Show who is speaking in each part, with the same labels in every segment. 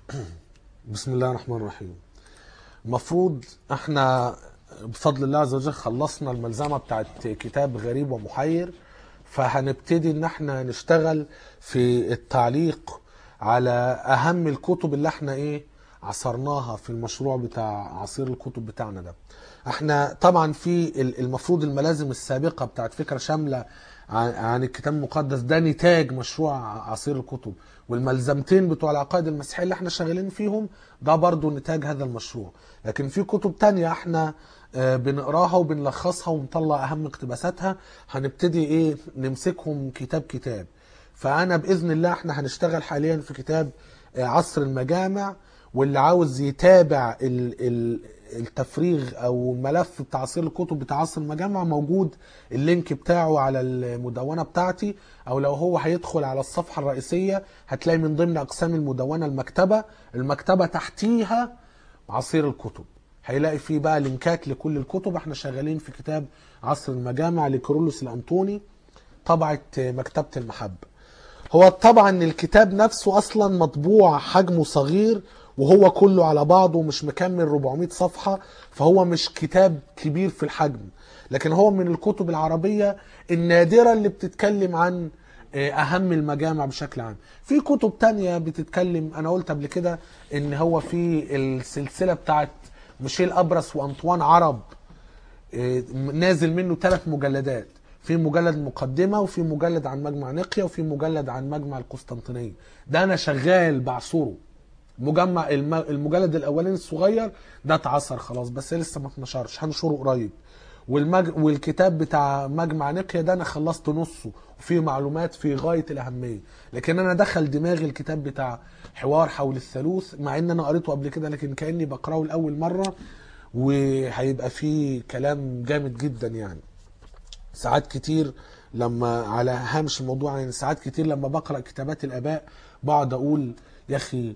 Speaker 1: بسم الله الرحمن الرحيم المفروض احنا بفضل الله عز وجل خلصنا الملزمة بتاعت كتاب غريب ومحير فهنبتدي ان احنا نشتغل في التعليق على اهم الكتب اللي احنا ايه عصرناها في المشروع بتاع عصير الكتب بتاعنا ده احنا طبعا في ال- المفروض الملازم السابقة بتاعت فكرة شاملة عن عن الكتاب المقدس ده نتاج مشروع عصير الكتب والملزمتين بتوع العقائد المسيحية اللي احنا شغالين فيهم ده برضو نتاج هذا المشروع لكن في كتب تانية احنا آه، بنقراها وبنلخصها ونطلع اهم اقتباساتها هنبتدي ايه نمسكهم كتاب كتاب فانا باذن الله احنا هنشتغل حاليا في كتاب آه، عصر المجامع واللي عاوز يتابع ال ال التفريغ او الملف بتاع عصير الكتب بتاع عصر المجامع موجود اللينك بتاعه على المدونه بتاعتي او لو هو هيدخل على الصفحه الرئيسيه هتلاقي من ضمن اقسام المدونه المكتبه المكتبه تحتيها عصير الكتب هيلاقي فيه بقى لينكات لكل الكتب احنا شغالين في كتاب عصر المجامع لكيرلس الانطوني طبعة مكتبة المحبة هو طبعا الكتاب نفسه اصلا مطبوع حجمه صغير وهو كله على بعضه مش مكمل 400 صفحة فهو مش كتاب كبير في الحجم لكن هو من الكتب العربية النادرة اللي بتتكلم عن اهم المجامع بشكل عام في كتب تانية بتتكلم انا قلت قبل كده ان هو في السلسلة بتاعت ميشيل ابرس وانطوان عرب إيه، نازل منه ثلاث مجلدات في مجلد مقدمة وفي مجلد عن مجمع نقيا وفي مجلد عن مجمع القسطنطينية ده انا شغال بعصره مجمع الم- المجلد الاولاني الصغير ده اتعصر خلاص بس لسه ما اتنشرش هنشره قريب والمج... والكتاب بتاع مجمع نقيا ده انا خلصت نصه وفيه معلومات في غايه الاهميه لكن انا دخل دماغي الكتاب بتاع حوار حول الثالوث مع ان انا قريته قبل كده لكن كاني بقراه لاول مره وهيبقى فيه كلام جامد جدا يعني ساعات كتير لما على هامش الموضوع يعني ساعات كتير لما بقرا كتابات الاباء بقعد اقول يا اخي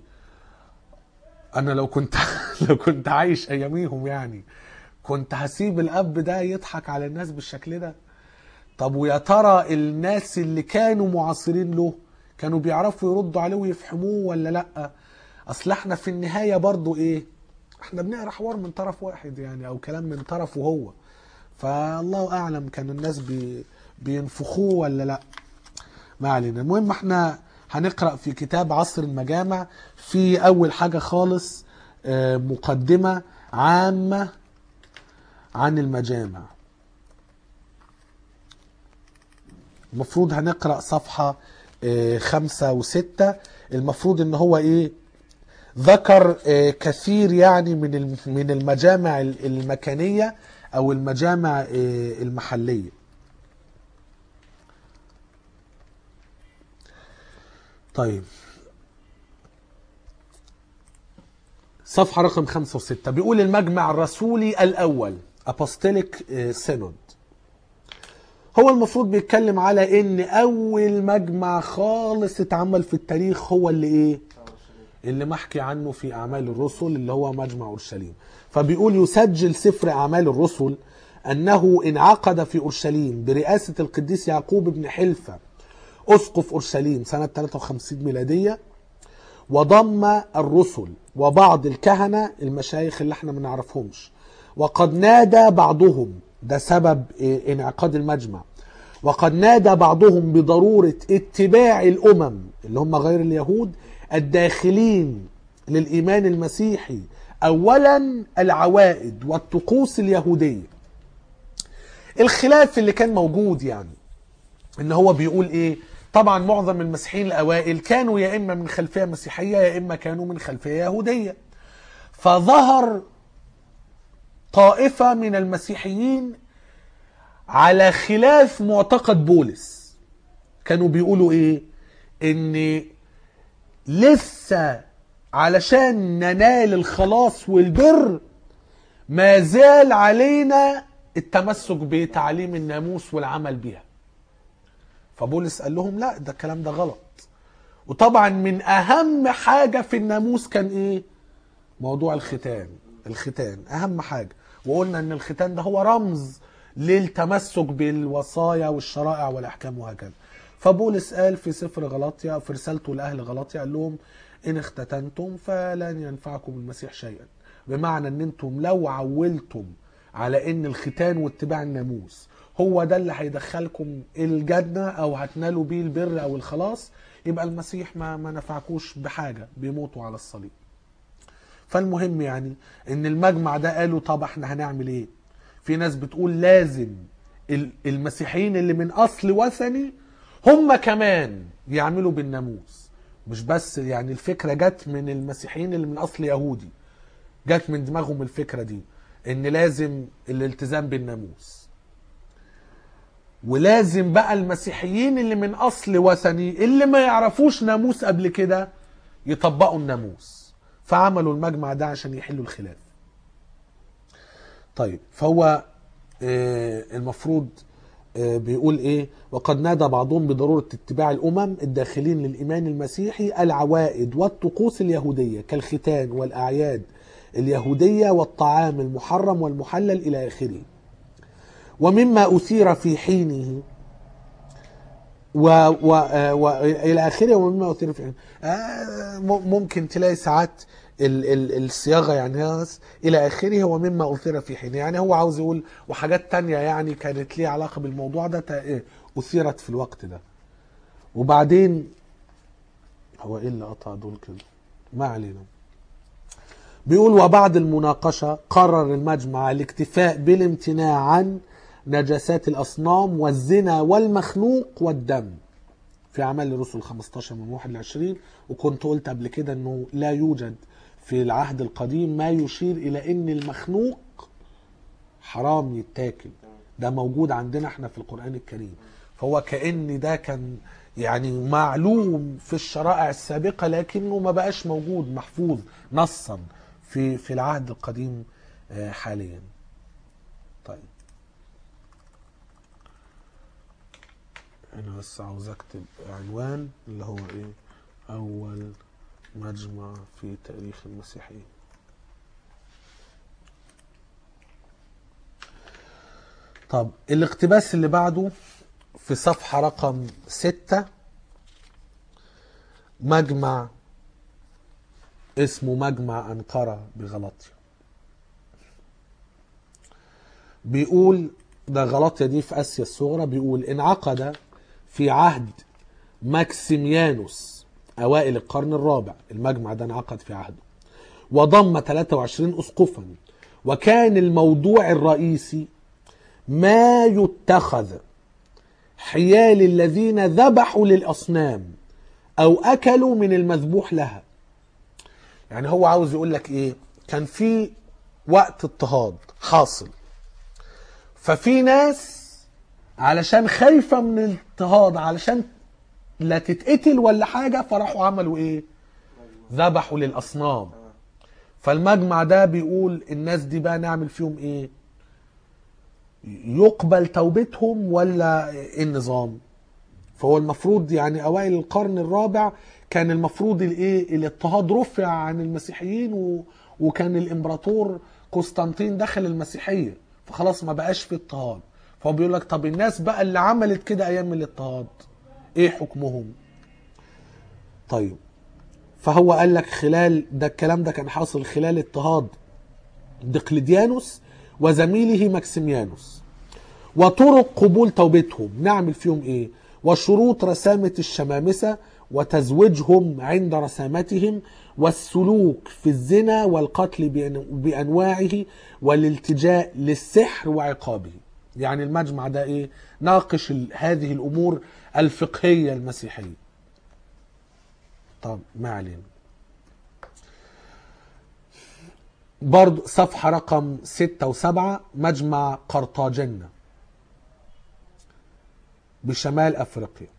Speaker 1: انا لو كنت لو كنت عايش اياميهم يعني كنت هسيب الاب ده يضحك على الناس بالشكل ده طب ويا ترى الناس اللي كانوا معاصرين له كانوا بيعرفوا يردوا عليه ويفهموه ولا لا اصل احنا في النهايه برضو ايه احنا بنقرا حوار من طرف واحد يعني او كلام من طرفه هو فالله اعلم كان الناس بي بينفخوه ولا لا ما علينا المهم احنا هنقرا في كتاب عصر المجامع في اول حاجه خالص آه، مقدمه عامه عن المجامع المفروض هنقرا صفحه آه، خمسة وستة المفروض ان هو ايه ذكر آه، كثير يعني من الم- من المجامع ال- المكانيه او المجامع آه، المحليه طيب صفحة رقم خمسة وستة بيقول المجمع الرسولي الأول أبوستيليك سينود هو المفروض بيتكلم على ان اول مجمع خالص اتعمل في التاريخ هو اللي ايه اللي محكي عنه في اعمال الرسل اللي هو مجمع اورشليم فبيقول يسجل سفر اعمال الرسل انه انعقد في اورشليم برئاسه القديس يعقوب بن حلفه اسقف اورشليم سنه 53 ميلاديه وضم الرسل وبعض الكهنه المشايخ اللي احنا ما نعرفهمش وقد نادى بعضهم ده سبب إيه، انعقاد المجمع وقد نادى بعضهم بضروره اتباع الامم اللي هم غير اليهود الداخلين للايمان المسيحي اولا العوائد والطقوس اليهوديه الخلاف اللي كان موجود يعني ان هو بيقول ايه طبعا معظم المسيحيين الاوائل كانوا يا اما من خلفيه مسيحيه يا اما كانوا من خلفيه يهوديه فظهر طائفه من المسيحيين على خلاف معتقد بولس كانوا بيقولوا ايه ان لسه علشان ننال الخلاص والبر ما زال علينا التمسك بتعليم الناموس والعمل بها فبولس قال لهم لا ده الكلام ده غلط وطبعا من اهم حاجة في الناموس كان ايه موضوع الختان الختان اهم حاجة وقلنا ان الختان ده هو رمز للتمسك بالوصايا والشرائع والاحكام وهكذا فبولس قال في سفر غلاطيا في رسالته لاهل غلاطيا قال لهم ان اختتنتم فلن ينفعكم المسيح شيئا بمعنى ان انتم لو عولتم على ان الختان واتباع الناموس هو ده اللي هيدخلكم الجنة او هتنالوا بيه البر او الخلاص يبقى المسيح ما, ما نفعكوش بحاجة بيموتوا على الصليب فالمهم يعني ان المجمع ده قالوا طب احنا هنعمل ايه في ناس بتقول لازم ال- المسيحيين اللي من اصل وثني هم كمان يعملوا بالناموس مش بس يعني الفكرة جت من المسيحيين اللي من اصل يهودي جت من دماغهم الفكرة دي ان لازم الالتزام بالناموس ولازم بقى المسيحيين اللي من اصل وثني اللي ما يعرفوش ناموس قبل كده يطبقوا الناموس فعملوا المجمع ده عشان يحلوا الخلاف طيب فهو آه، المفروض آه، بيقول ايه وقد نادى بعضهم بضرورة اتباع الامم الداخلين للايمان المسيحي العوائد والطقوس اليهودية كالختان والاعياد اليهودية والطعام المحرم والمحلل الى اخره ومما اثير في حينه و و آه، والى اخره ومما اثير في حينه آه، م- ممكن تلاقي ساعات ال ال الصياغه يعني هاس الى اخره ومما اثير في حينه يعني هو عاوز يقول وحاجات تانية يعني كانت ليها علاقه بالموضوع ده تا- إيه، اثيرت في الوقت ده وبعدين هو ايه اللي قطع دول كده ما علينا بيقول وبعد المناقشة قرر المجمع الاكتفاء بالامتناع عن نجاسات الأصنام والزنا والمخنوق والدم في أعمال الرسل 15 من 1 ل 20 وكنت قلت قبل كده أنه لا يوجد في العهد القديم ما يشير إلى أن المخنوق حرام يتاكل ده موجود عندنا احنا في القرآن الكريم فهو كأن ده كان يعني معلوم في الشرائع السابقة لكنه ما بقاش موجود محفوظ نصا في في العهد القديم آه، حاليا طيب انا بس عاوز اكتب عنوان اللي هو ايه اول مجمع في تاريخ المسيحية طب الاقتباس اللي بعده في صفحة رقم ستة مجمع اسمه مجمع أنقرة بغلطيا بيقول ده غلطيا دي في آسيا الصغرى بيقول انعقد في عهد ماكسيميانوس أوائل القرن الرابع المجمع ده انعقد في عهده وضم 23 أسقفا وكان الموضوع الرئيسي ما يتخذ حيال الذين ذبحوا للأصنام أو أكلوا من المذبوح لها يعني هو عاوز يقول لك إيه كان في وقت اضطهاد حاصل ففي ناس علشان خايفة من الاضطهاد علشان لا تتقتل ولا حاجة فراحوا عملوا ايه ذبحوا للأصنام فالمجمع ده بيقول الناس دي بقى نعمل فيهم ايه يقبل توبتهم ولا ايه النظام فهو المفروض يعني اوائل القرن الرابع كان المفروض الايه الاضطهاد رفع عن المسيحيين و... وكان الامبراطور قسطنطين دخل المسيحيه فخلاص ما بقاش في اضطهاد فهو بيقول لك طب الناس بقى اللي عملت كده ايام الاضطهاد ايه حكمهم طيب فهو قال لك خلال ده الكلام ده كان حاصل خلال اضطهاد دقلديانوس وزميله ماكسيميانوس وطرق قبول توبتهم نعمل فيهم ايه وشروط رسامة الشمامسة وتزويجهم عند رسامتهم والسلوك في الزنا والقتل بأن- بأنواعه والالتجاء للسحر وعقابه يعني المجمع ده ايه ناقش ال- هذه الامور الفقهية المسيحية طب ما علينا برضو صفحة رقم ستة وسبعة مجمع قرطاجنة بشمال أفريقيا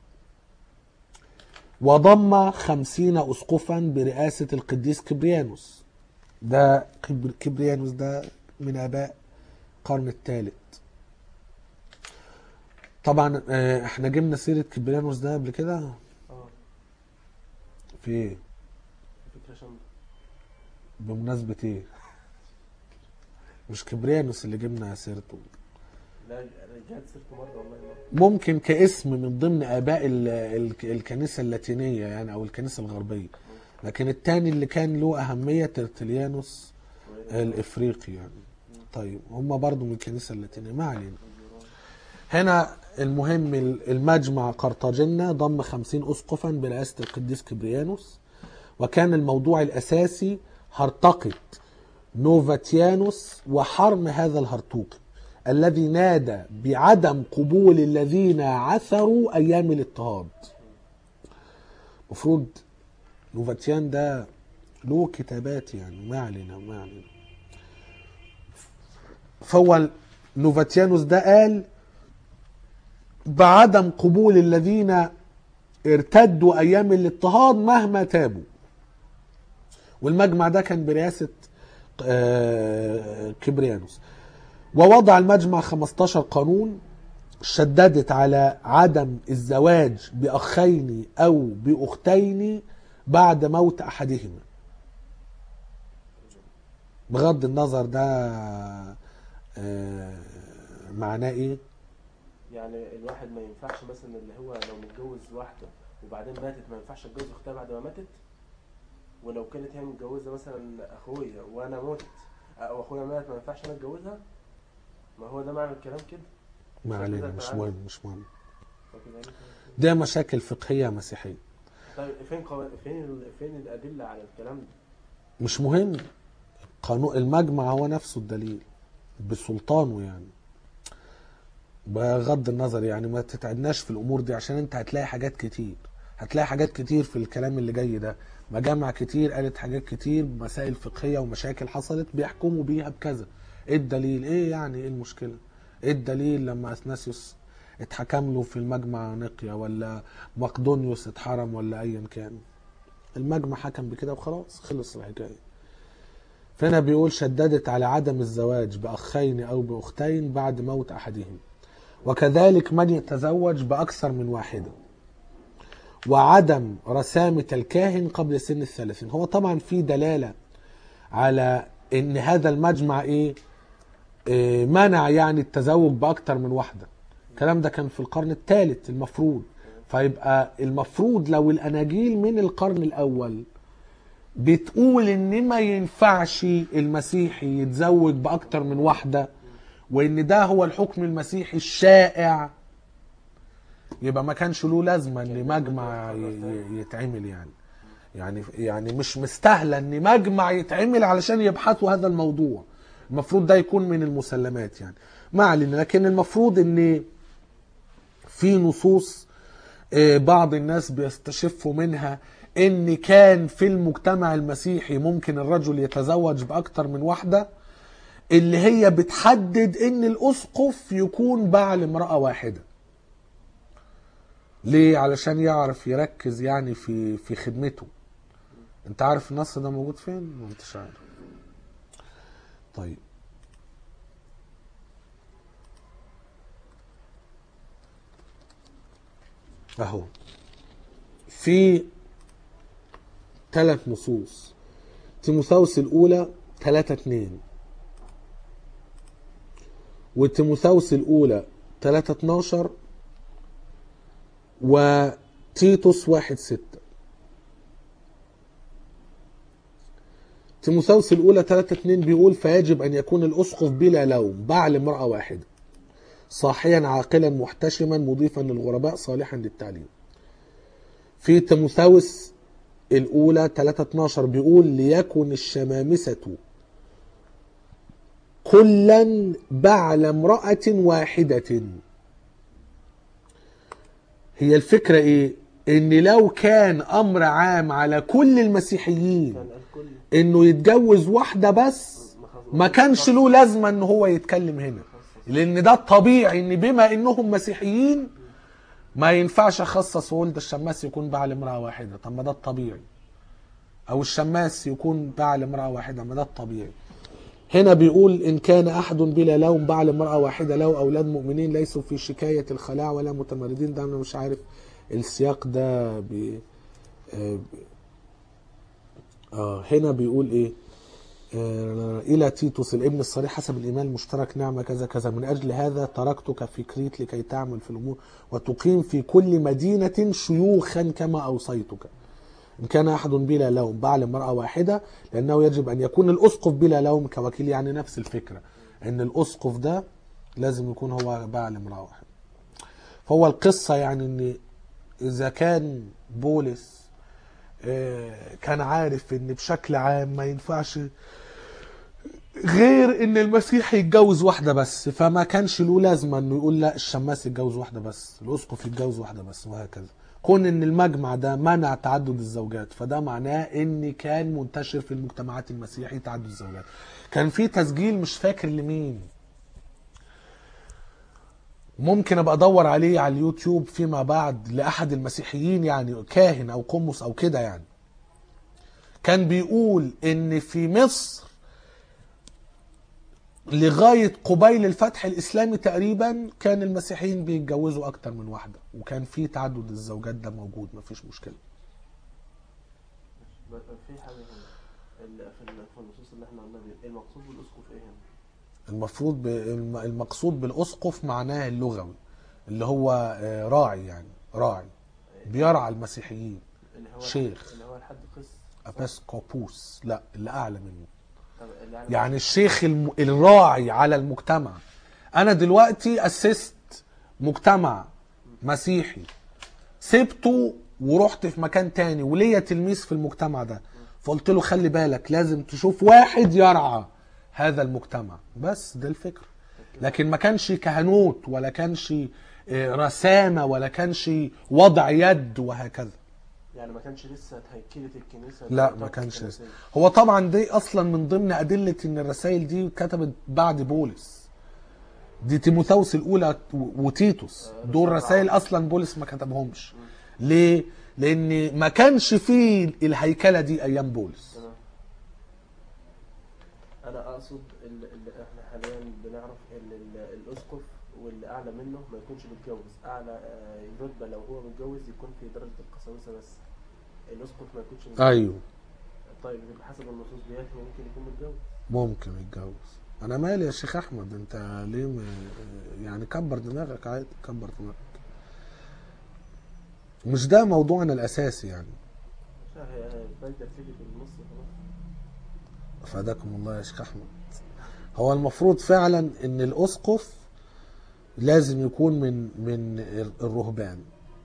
Speaker 1: وضم خمسين أسقفا برئاسة القديس كبريانوس ده كبر- كبريانوس ده من آباء القرن الثالث طبعا آه، احنا جبنا سيرة كبريانوس ده قبل كده
Speaker 2: اه
Speaker 1: في ايه
Speaker 2: فكرة شاملة
Speaker 1: بمناسبة ايه مش كبريانوس اللي جبنا سيرته
Speaker 2: لا رجعت سيرته مرة والله مرة
Speaker 1: ممكن كاسم من ضمن اباء ال- ال- الكنيسه اللاتينيه يعني او الكنيسه الغربيه لكن التاني اللي كان له أهمية ترتليانوس الإفريقي يعني طيب هم برضو من الكنيسة اللاتينية ما علينا هنا المهم المجمع قرطاجنة ضم خمسين أسقفا برئاسة القديس كبريانوس وكان الموضوع الأساسي هرطقة نوفاتيانوس وحرم هذا الهرطوق الذي نادى بعدم قبول الذين عثروا أيام الاضطهاد مفروض نوفاتيان ده له كتابات يعني ما علينا ما علينا فهو نوفاتيانوس ده قال بعدم قبول الذين ارتدوا ايام الاضطهاد مهما تابوا والمجمع ده كان برئاسه آه، كبريانوس ووضع المجمع 15 قانون شددت على عدم الزواج باخين او باختين بعد موت احدهما بغض النظر ده آه، معناه ايه
Speaker 2: يعني الواحد ما ينفعش مثلا اللي هو لو متجوز واحدة وبعدين ماتت ما ينفعش اتجوز اختها بعد ما ماتت ولو كانت هي متجوزة مثلا اخويا وانا مت او اخويا مات ما ينفعش انا اتجوزها ما هو ده معنى الكلام كده
Speaker 1: ما
Speaker 2: عشان
Speaker 1: علينا
Speaker 2: كده
Speaker 1: مش
Speaker 2: تعالى.
Speaker 1: مهم مش مهم
Speaker 2: فكده يعني-
Speaker 1: ده مشاكل فقهيه مسيحيه
Speaker 2: طيب فين قو... فين ال... فين الادله على الكلام ده
Speaker 1: مش مهم قانون المجمع هو نفسه الدليل بسلطانه يعني بغض النظر يعني ما تتعدناش في الامور دي عشان انت هتلاقي حاجات كتير هتلاقي حاجات كتير في الكلام اللي جاي ده مجامع كتير قالت حاجات كتير مسائل فقهيه ومشاكل حصلت بيحكموا بيها بكذا ايه الدليل ايه يعني ايه المشكله ايه الدليل لما اثناسيوس اتحكم له في المجمع نقيا ولا مقدونيوس اتحرم ولا ايا كان المجمع حكم بكده وخلاص خلص الحكايه فهنا بيقول شددت على عدم الزواج بأخين أو بأختين بعد موت أحدهم وكذلك من يتزوج بأكثر من واحدة وعدم رسامة الكاهن قبل سن الثلاثين هو طبعا في دلالة على ان هذا المجمع ايه, إيه منع يعني التزوج بأكثر من واحدة الكلام ده كان في القرن الثالث المفروض فيبقى المفروض لو الأناجيل من القرن الأول بتقول ان ما ينفعش المسيحي يتزوج باكتر من واحده وان ده هو الحكم المسيحي الشائع يبقى ما كانش له لازمه ان مجمع ي- ي- يتعمل يعني يعني يعني مش مستاهله ان مجمع يتعمل علشان يبحثوا هذا الموضوع المفروض ده يكون من المسلمات يعني ما علينا لكن المفروض ان في نصوص آه، بعض الناس بيستشفوا منها ان كان في المجتمع المسيحي ممكن الرجل يتزوج باكتر من واحده اللي هي بتحدد ان الاسقف يكون بعل امراه واحده ليه علشان يعرف يركز يعني في في خدمته انت عارف النص ده موجود فين ما انتش عارف طيب اهو في ثلاث نصوص تيموثاوس الأولى 3 2 وتيموثاوس الأولى 3 12 وتيتوس 1 6 تيموثاوس الأولى 3 2 بيقول فيجب أن يكون الأسقف بلا لوم بعل امرأة واحدة صاحيا عاقلا محتشما مضيفا للغرباء صالحا للتعليم في تيموثاوس الأولى 3 12 بيقول ليكن الشمامسة كلا بعل امرأة واحدة هي الفكرة ايه ان لو كان امر عام على كل المسيحيين
Speaker 2: كان الكل
Speaker 1: انه يتجوز واحدة بس ما كانش له لازمة ان هو يتكلم هنا لان ده الطبيعي ان بما انهم مسيحيين ما ينفعش اخصص ولد الشماس يكون بعل امرأة واحدة طب ما ده الطبيعي او الشماس يكون بعل امرأة واحدة ما ده الطبيعي هنا بيقول ان كان احد بلا لوم بعل امرأة واحدة له اولاد مؤمنين ليسوا في شكاية الخلاع ولا متمردين ده انا مش عارف السياق ده بي آه, ب- اه هنا بيقول ايه آه، إلى تيتوس الابن الصريح حسب الإيمان المشترك نعمة كذا كذا من أجل هذا تركتك في كريت لكي تعمل في الأمور وتقيم في كل مدينة شيوخا كما أوصيتك إن كان أحد بلا لوم باع لامرأة واحدة لأنه يجب أن يكون الأسقف بلا لوم كوكيل يعني نفس الفكرة إن الأسقف ده لازم يكون هو باع لامرأة واحدة فهو القصة يعني إن إذا كان بولس آه، كان عارف إن بشكل عام ما ينفعش غير ان المسيح يتجوز واحده بس فما كانش له لازمه انه يقول لا الشماس يتجوز واحده بس الاسقف يتجوز واحده بس وهكذا كون ان المجمع ده منع تعدد الزوجات فده معناه ان كان منتشر في المجتمعات المسيحي تعدد الزوجات كان في تسجيل مش فاكر لمين ممكن ابقى ادور عليه على اليوتيوب فيما بعد لاحد المسيحيين يعني كاهن او قمص او كده يعني كان بيقول ان في مصر لغاية قبيل الفتح الإسلامي تقريبا كان المسيحيين بيتجوزوا أكتر من واحدة وكان في تعدد الزوجات ده موجود مفيش مشكلة
Speaker 2: ب- في حاجه هنا ال- في ال- في النصوص اللي احنا قلنا دي المقصود بالاسقف ايه هنا؟
Speaker 1: المفروض ب... الم- المقصود بالأسقف معناه اللغوي اللي هو آه، راعي يعني راعي بيرعى المسيحيين
Speaker 2: اللي هو
Speaker 1: شيخ.
Speaker 2: اللي هو الحد قس
Speaker 1: أباسكوبوس لا اللي أعلى منه
Speaker 2: طب اللي
Speaker 1: يعني الشيخ الم... الراعي على المجتمع انا دلوقتي اسست مجتمع مسيحي سبته ورحت في مكان تاني وليا تلميذ في المجتمع ده فقلت له خلي بالك لازم تشوف واحد يرعى هذا المجتمع بس ده الفكرة لكن ما كانش كهنوت ولا كانش آه، رسامة ولا كانش وضع يد وهكذا
Speaker 2: يعني ما كانش لسه تهيكلت الكنيسه
Speaker 1: لا
Speaker 2: بتاعت
Speaker 1: ما كانش
Speaker 2: الكنسية.
Speaker 1: هو طبعا دي اصلا من ضمن ادله ان الرسائل دي اتكتبت بعد بولس دي تيموثاوس الاولى وتيتوس
Speaker 2: آه،
Speaker 1: دول
Speaker 2: رسالة
Speaker 1: رسائل
Speaker 2: عربية.
Speaker 1: اصلا بولس ما كتبهمش ليه لان ما كانش فيه الهيكله دي ايام بولس
Speaker 2: تمام انا اقصد اللي اللي احنا حاليا بنعرف ان ال- الاسقف واللي اعلى منه ما يكونش متجوز اعلى آه، رتبه لو هو متجوز يكون في درجه القساوسه بس الاسقف ما يكونش متجوز
Speaker 1: ايوه
Speaker 2: طيب يبقى حسب النصوص ديت ممكن يكون متجوز
Speaker 1: ممكن يتجوز انا مالي يا شيخ احمد انت ليه م... يعني كبر دماغك عادي كبر دماغك مش ده موضوعنا الاساسي يعني
Speaker 2: مش عارف، هي بايده تيجي في النص خلاص
Speaker 1: فداكم الله يا شيخ احمد هو المفروض فعلا ان الاسقف لازم يكون من من الرهبان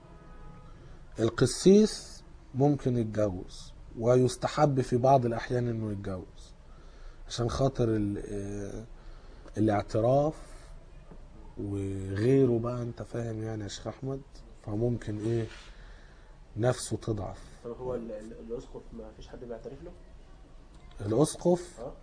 Speaker 1: القسيس ممكن يتجوز ويستحب في بعض الاحيان انه يتجوز عشان خاطر ال- آه، الاعتراف وغيره بقى انت فاهم يعني يا شيخ احمد فممكن ايه نفسه تضعف
Speaker 2: طب هو ال- ال- الاسقف ما فيش حد بيعترف له؟
Speaker 1: الاسقف
Speaker 2: اه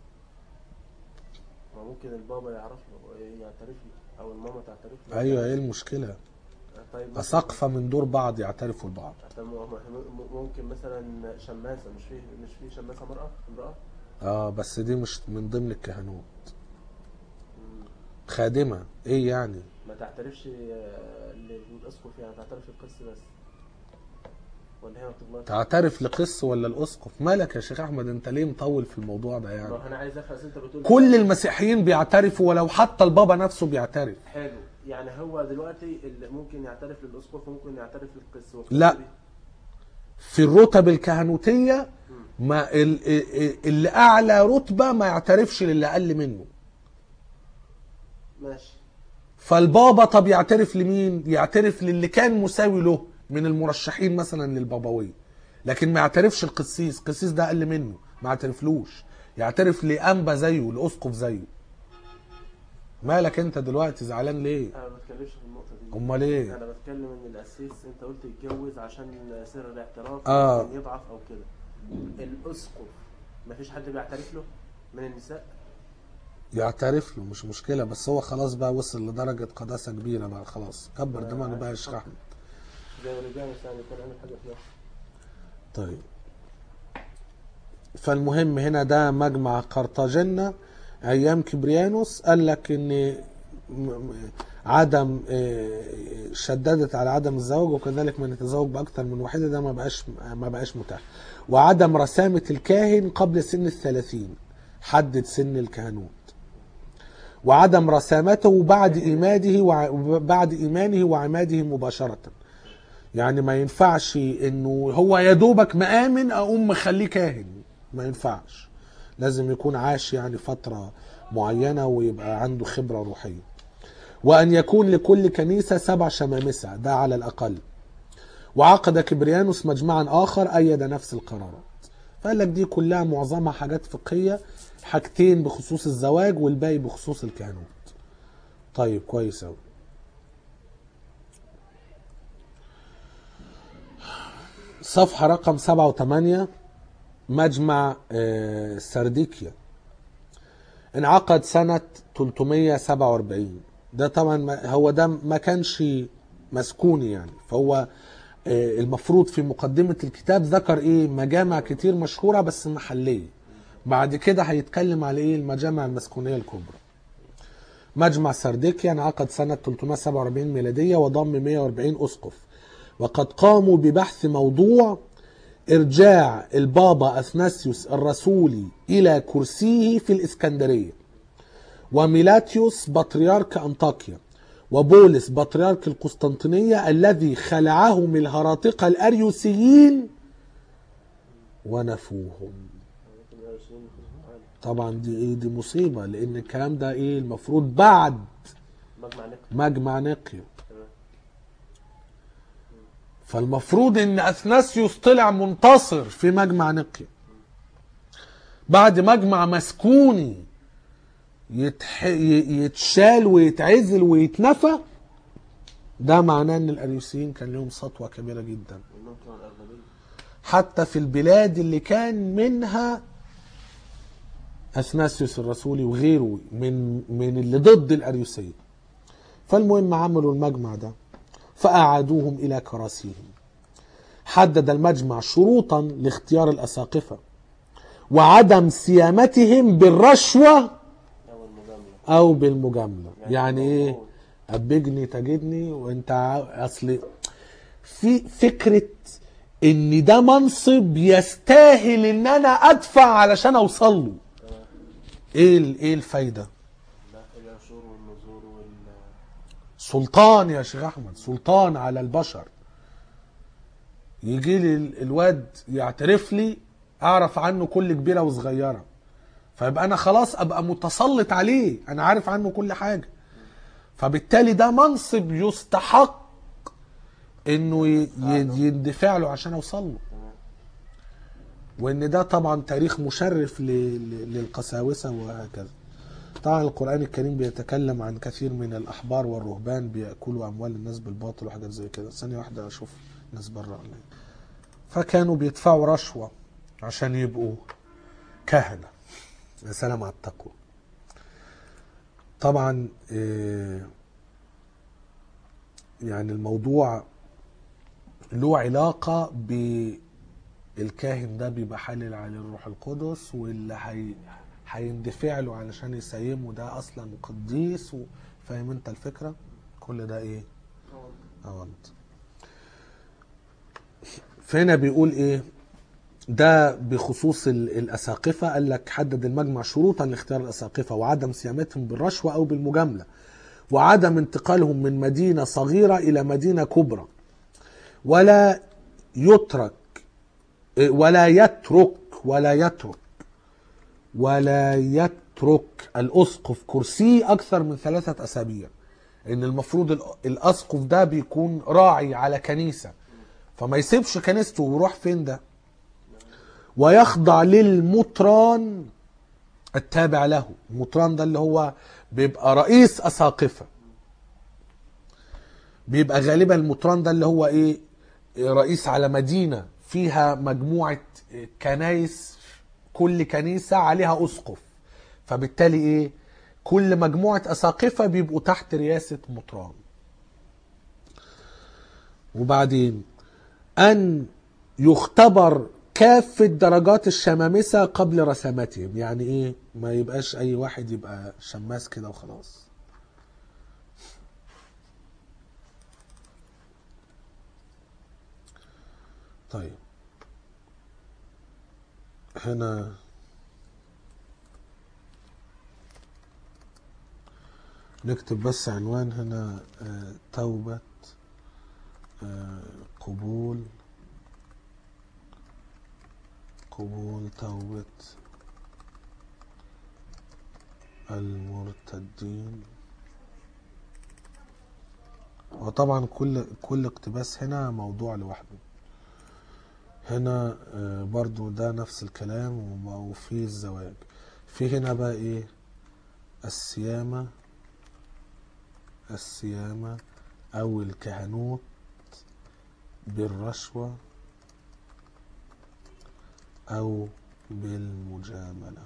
Speaker 2: ما ممكن البابا يعرف له يعترف له او الماما تعترف له
Speaker 1: ايوه ايه المشكله
Speaker 2: طيب مثلاً-
Speaker 1: أساقفة من دور بعض يعترفوا لبعض
Speaker 2: طب ما هو- م- ممكن مثلا شماسه مش في مش في شماسه مراه امراه
Speaker 1: اه بس دي مش من ضمن الكهنوت
Speaker 2: مم.
Speaker 1: خادمة ايه يعني
Speaker 2: ما تعترفش آه، للاسقف يعني تعترف للقس بس ولا هي ما بتغلطش؟
Speaker 1: تعترف لقس ولا الاسقف مالك يا شيخ احمد انت ليه مطول في الموضوع ده
Speaker 2: ما
Speaker 1: يعني
Speaker 2: هو انا عايز افهم أصل انت بتقول
Speaker 1: كل المسيحيين بيعترفوا ولو حتى البابا نفسه بيعترف
Speaker 2: حلو يعني هو دلوقتي اللي ممكن يعترف للاسقف وممكن يعترف للقس والقس
Speaker 1: لا.
Speaker 2: دي-
Speaker 1: في الرتب الكهنوتية ما ال- ال- اللي اعلى رتبة ما يعترفش للي اقل منه
Speaker 2: ماشي
Speaker 1: فالبابا طب يعترف لمين يعترف للي كان مساوي له من المرشحين مثلا للبابوية لكن ما يعترفش القسيس القسيس ده اقل منه ما يعترفلوش يعترف لانبا زيه لاسقف زيه مالك انت دلوقتي زعلان ليه
Speaker 2: انا ما بتكلمش في النقطه دي
Speaker 1: امال ايه
Speaker 2: انا بتكلم ان الاسيس انت قلت يتجوز عشان سر الاعتراف
Speaker 1: آه.
Speaker 2: ممكن يضعف او كده الاسقف ما فيش حد بيعترف له من النساء
Speaker 1: يعترف له مش مشكله بس هو خلاص بقى وصل لدرجه قداسه كبيره بقى خلاص كبر دماغك بقى يا شيخ احمد
Speaker 2: زي اوريجانوس يعني يكون عامل حاجه في نفسه
Speaker 1: طيب فالمهم هنا ده مجمع قرطاجنة ايام كبريانوس قال لك ان م- م- عدم آه، شددت على عدم الزواج وكذلك من يتزوج باكثر من واحده ده ما بقاش ما بقاش متاح وعدم رسامه الكاهن قبل سن الثلاثين حدد سن الكهنوت وعدم رسامته بعد إيماده وع- بعد إيمانه وعماده مباشرة يعني ما ينفعش انه هو يا دوبك مآمن اقوم مخليه كاهن ما ينفعش لازم يكون عاش يعني فترة معينة ويبقى عنده خبرة روحية وأن يكون لكل كنيسة سبع شمامسة ده على الأقل وعقد كبريانوس مجمعا آخر أيد نفس القرارات فقال لك دي كلها معظمها حاجات فقهية حاجتين بخصوص الزواج والباقي بخصوص الكهنوت طيب كويس أوي صفحة رقم سبعة وثمانية مجمع آه، سرديكيا انعقد سنة 347 ده طبعا ما- هو ده ما كانش مسكوني يعني فهو آه، المفروض في مقدمة الكتاب ذكر ايه مجامع كتير مشهورة بس محلية بعد كده هيتكلم على ايه المجامع المسكونية الكبرى مجمع سرديكيا انعقد سنة 347 ميلادية وضم 140 أسقف وقد قاموا ببحث موضوع إرجاع البابا أثناسيوس الرسولي إلى كرسيه في الإسكندرية وميلاتيوس بطريرك أنطاكيا وبولس بطريرك القسطنطينية الذي خلعهم الهراطقة الأريوسيين ونفوهم
Speaker 2: ممكن الأرسلين يخشوا معانا.
Speaker 1: طبعا دي ايه دي مصيبة لأن الكلام ده ايه المفروض بعد
Speaker 2: مجمع نقل
Speaker 1: مجمع نقيا
Speaker 2: تمام
Speaker 1: فالمفروض ان اثناسيوس طلع منتصر في مجمع نقيا بعد مجمع مسكوني يتح... ي- يتشال ويتعزل ويتنفى ده معناه ان الاريوسيين كان لهم سطوه كبيره جدا
Speaker 2: وإنهم بتوع الأغلبية
Speaker 1: حتى في البلاد اللي كان منها اثناسيوس الرسولي وغيره من من اللي ضد الاريوسيه فالمهم عملوا المجمع ده فأعادوهم إلى كراسيهم حدد المجمع شروطا لاختيار الأساقفة وعدم صيامتهم بالرشوة
Speaker 2: أو المجاملة
Speaker 1: أو بالمجاملة يعني إيه
Speaker 2: الموضوع.
Speaker 1: أبجني تجدني وأنت ع- أصل في فكرة إن ده منصب يستاهل إن أنا أدفع علشان أوصل له
Speaker 2: تمام.
Speaker 1: إيه ال- إيه الفايدة؟
Speaker 2: لا العشور والنذور وال
Speaker 1: سلطان يا شيخ احمد سلطان على البشر يجي لي ال- الواد يعترف لي اعرف عنه كل كبيره وصغيره فيبقى انا خلاص ابقى متسلط عليه انا عارف عنه كل حاجه فبالتالي ده منصب يستحق انه ي- ي- يندفع له عشان اوصل له
Speaker 2: تمام
Speaker 1: وان ده طبعا تاريخ مشرف ل- ل- للقساوسه وهكذا طبعا القران الكريم بيتكلم عن كثير من الاحبار والرهبان بياكلوا اموال الناس بالباطل وحاجات زي كده ثانيه واحده اشوف ناس بره ولا إيه. فكانوا بيدفعوا رشوه عشان يبقوا كهنه يا سلام على التقوى طبعا إيه، يعني الموضوع له علاقه ب الكاهن ده بيبقى حالل عليه الروح القدس واللي هي هيندفع له علشان يسيمه ده اصلا قديس و... فاهم انت الفكره كل ده ايه اونت فهنا بيقول ايه ده بخصوص ال- الاساقفه قال لك حدد المجمع شروطا لاختيار الاساقفه وعدم صيامتهم بالرشوه او بالمجامله وعدم انتقالهم من مدينه صغيره الى مدينه كبرى ولا يترك ولا يترك ولا يترك ولا يترك الاسقف كرسيه اكثر من ثلاثه اسابيع ان المفروض ال- الاسقف ده بيكون راعي على كنيسه فما يسيبش كنيسته ويروح فين ده ويخضع للمطران التابع له المطران ده اللي هو بيبقى رئيس اساقفه بيبقى غالبا المطران ده اللي هو ايه رئيس على مدينه فيها مجموعه كنايس كل كنيسه عليها اسقف فبالتالي ايه كل مجموعه اساقفه بيبقوا تحت رئاسه مطران وبعدين ان يختبر كافة درجات الشمامسة قبل رسماتهم يعني ايه ما يبقاش اي واحد يبقى شماس كده وخلاص طيب هنا نكتب بس عنوان هنا آه، توبة آه، قبول قبول توبة المرتدين وطبعا كل كل اقتباس هنا موضوع لوحده هنا آه، برضو ده نفس الكلام وب- وفي الزواج في هنا بقى ايه السيامة السيامة او الكهنوت بالرشوة او بالمجاملة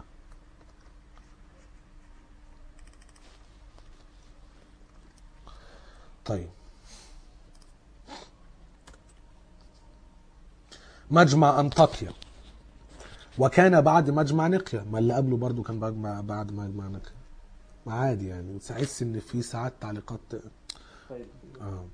Speaker 1: طيب مجمع أنطاكيا وكان بعد مجمع نقيا ما اللي قبله برضو كان بعد ما بعد مجمع نقيا ما عادي يعني تحس ان في ساعات تعليقات
Speaker 2: طيب
Speaker 1: آه.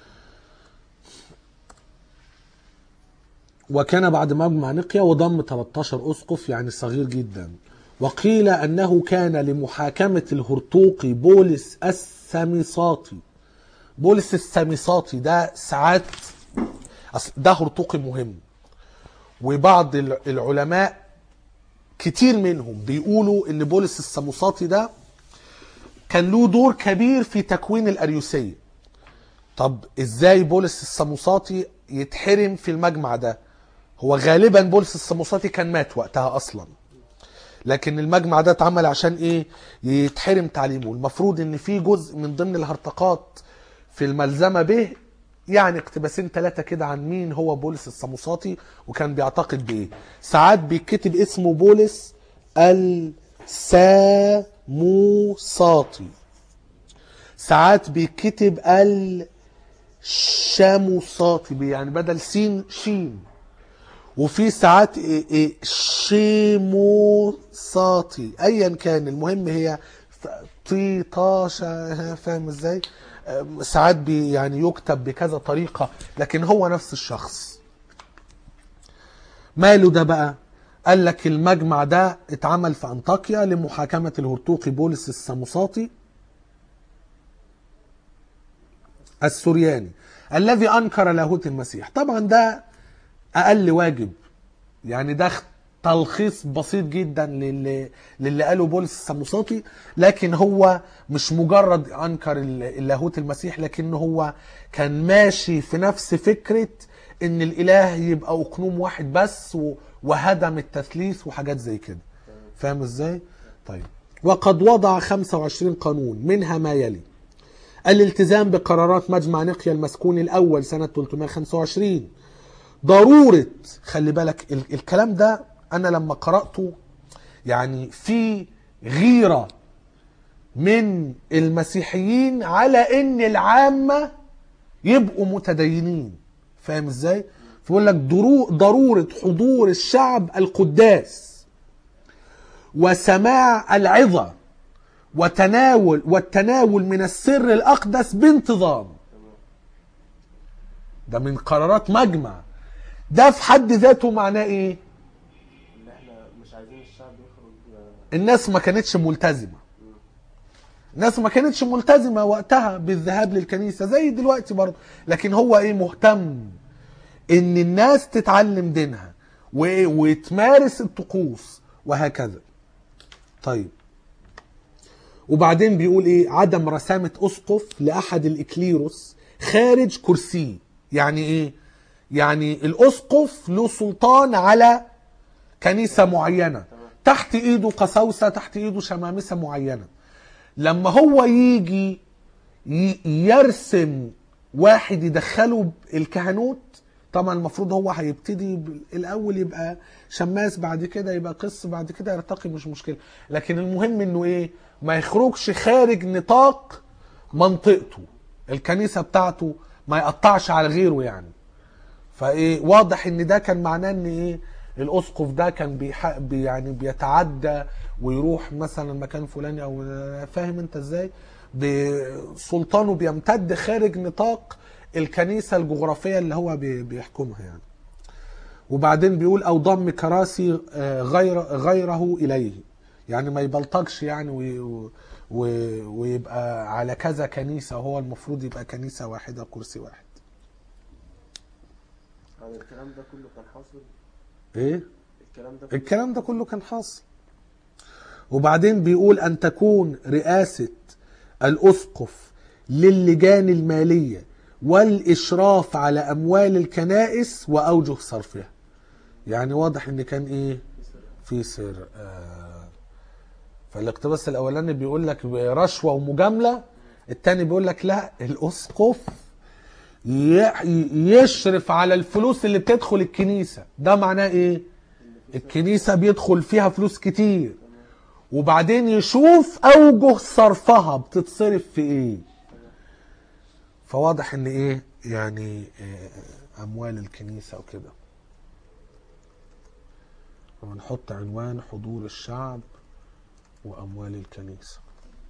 Speaker 1: وكان بعد مجمع نقيا وضم 13 اسقف يعني صغير جدا وقيل انه كان لمحاكمه الهرطوقي بولس السميساطي بولس السميساطي ده ساعات أصل ده هرطوقي مهم وبعض الع- العلماء كتير منهم بيقولوا ان بولس السموساطي ده كان له دور كبير في تكوين الاريوسيه طب ازاي بولس السموساطي يتحرم في المجمع ده هو غالبا بولس السموساطي كان مات وقتها اصلا لكن المجمع ده اتعمل عشان ايه يتحرم تعليمه المفروض ان في جزء من ضمن الهرطقات في الملزمه به يعني اقتباسين ثلاثه كده عن مين هو بولس السموساطي وكان بيعتقد بايه ساعات بيتكتب اسمه بولس الساموساطي ساعات بيتكتب الشاموساطي يعني بدل سين شين وفي ساعات إيه إيه شيموساطي ايا كان المهم هي ف- طيطاشة فاهم ازاي أم، ساعات بي يعني يكتب بكذا طريقة لكن هو نفس الشخص ماله ده بقى قال لك المجمع ده اتعمل في انطاكيا لمحاكمة الهرطوقي بولس السموساطي السورياني الذي انكر لاهوت المسيح طبعا ده اقل واجب يعني ده تلخيص بسيط جدا للي, للي قاله بولس السموساطي لكن هو مش مجرد انكر ال- اللاهوت المسيح لكن هو كان ماشي في نفس فكرة ان الاله يبقى اقنوم واحد بس و- وهدم التثليث وحاجات زي كده فاهم ازاي طيب وقد وضع 25 قانون منها ما يلي الالتزام بقرارات مجمع نقيا المسكون الاول سنة 325 ضرورة خلي بالك ال- الكلام ده أنا لما قرأته يعني في غيرة من المسيحيين على إن العامة يبقوا متدينين فاهم إزاي؟ فيقول لك درو- ضرورة حضور الشعب القداس وسماع العظة وتناول والتناول من السر الأقدس بانتظام ده من قرارات مجمع ده في حد ذاته معناه ايه
Speaker 2: اللي احنا مش عايزين الشعب يخرج آه،
Speaker 1: الناس ما كانتش ملتزمه الناس ما كانتش ملتزمه وقتها بالذهاب للكنيسه زي دلوقتي برضه لكن هو ايه مهتم ان الناس تتعلم دينها و- وتمارس الطقوس وهكذا طيب وبعدين بيقول ايه عدم رسامة اسقف لاحد الاكليروس خارج كرسيه يعني ايه يعني الاسقف له سلطان على كنيسة معينة تحت ايده قساوسة تحت ايده شمامسة معينة لما هو يجي ي- يرسم واحد يدخله الكهنوت طبعا المفروض هو هيبتدي ب- الاول يبقى شماس بعد كده يبقى قس بعد كده يرتقي مش مشكله لكن المهم انه ايه ما يخرجش خارج نطاق منطقته الكنيسه بتاعته ما يقطعش على غيره يعني فايه واضح ان ده كان معناه ان ايه الاسقف ده كان بيح... بي يعني بيتعدى ويروح مثلا مكان فلاني او فاهم انت ازاي بسلطانه بيمتد خارج نطاق الكنيسه الجغرافيه اللي هو بي... بيحكمها يعني وبعدين بيقول او ضم كراسي آه، غير غيره اليه يعني ما يبلطجش يعني وي... و... ويبقى على كذا كنيسه وهو المفروض يبقى كنيسه واحده كرسي واحد
Speaker 2: يعني الكلام ده كله كان حاصل
Speaker 1: ايه
Speaker 2: الكلام ده كله
Speaker 1: الكلام ده كله كان حاصل وبعدين بيقول أن تكون رئاسة الأسقف للجان المالية والإشراف على أموال الكنائس وأوجه صرفها يعني واضح إن كان إيه في سر آه فالاقتباس الأولاني بيقول لك رشوة ومجاملة التاني بيقول لك لا الأسقف ي- يشرف على الفلوس اللي بتدخل الكنيسة ده معناه إيه الكنيسة بيدخل فيها فلوس كتير وبعدين يشوف اوجه صرفها بتتصرف في ايه فواضح ان ايه يعني آه، اموال الكنيسه وكده ونحط عنوان حضور الشعب واموال الكنيسه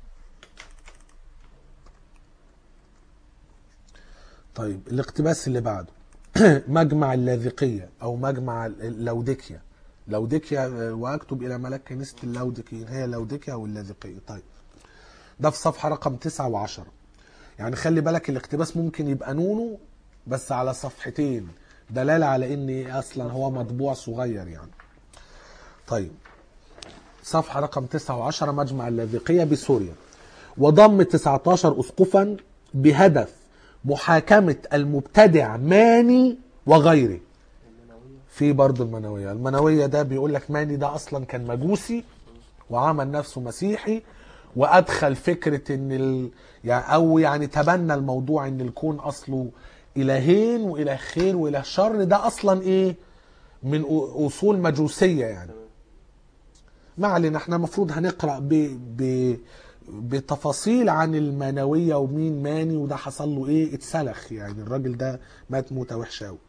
Speaker 1: طيب الاقتباس اللي بعده مجمع اللاذقيه او مجمع اللودكيا لودكيا آه، واكتب الى ملك كنيسه اللودكيين هي لودكيا او اللاذقيه طيب ده في صفحه رقم 9 و10 يعني خلي بالك الاقتباس ممكن يبقى نونو بس على صفحتين دلاله على ان اصلا هو مطبوع صغير يعني طيب صفحه رقم 9 و10 مجمع اللاذقيه بسوريا وضم 19 اسقفا بهدف محاكمه المبتدع ماني وغيره
Speaker 2: المنوية
Speaker 1: في برضه المنوية المنوية ده بيقول لك ماني ده أصلا كان مجوسي وعمل نفسه مسيحي وأدخل فكرة إن ال... يعني أو يعني تبنى الموضوع إن الكون أصله إلهين وإله خير وإله شر ده أصلا إيه من أ- أصول مجوسية يعني
Speaker 2: تمام
Speaker 1: ما علينا احنا المفروض هنقرا ب... ب... بتفاصيل عن المنويه ومين ماني وده حصل له ايه اتسلخ يعني الراجل ده مات موته وحشه قوي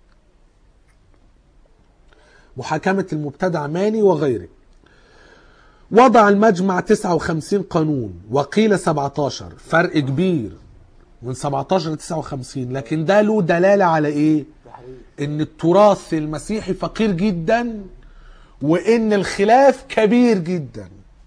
Speaker 1: محاكمه المبتدع ماني وغيره وضع المجمع 59 قانون وقيل 17 فرق كبير من 17 ل 59 لكن ده له دلاله على ايه
Speaker 2: تحريف
Speaker 1: ان التراث المسيحي فقير جدا وان الخلاف كبير جدا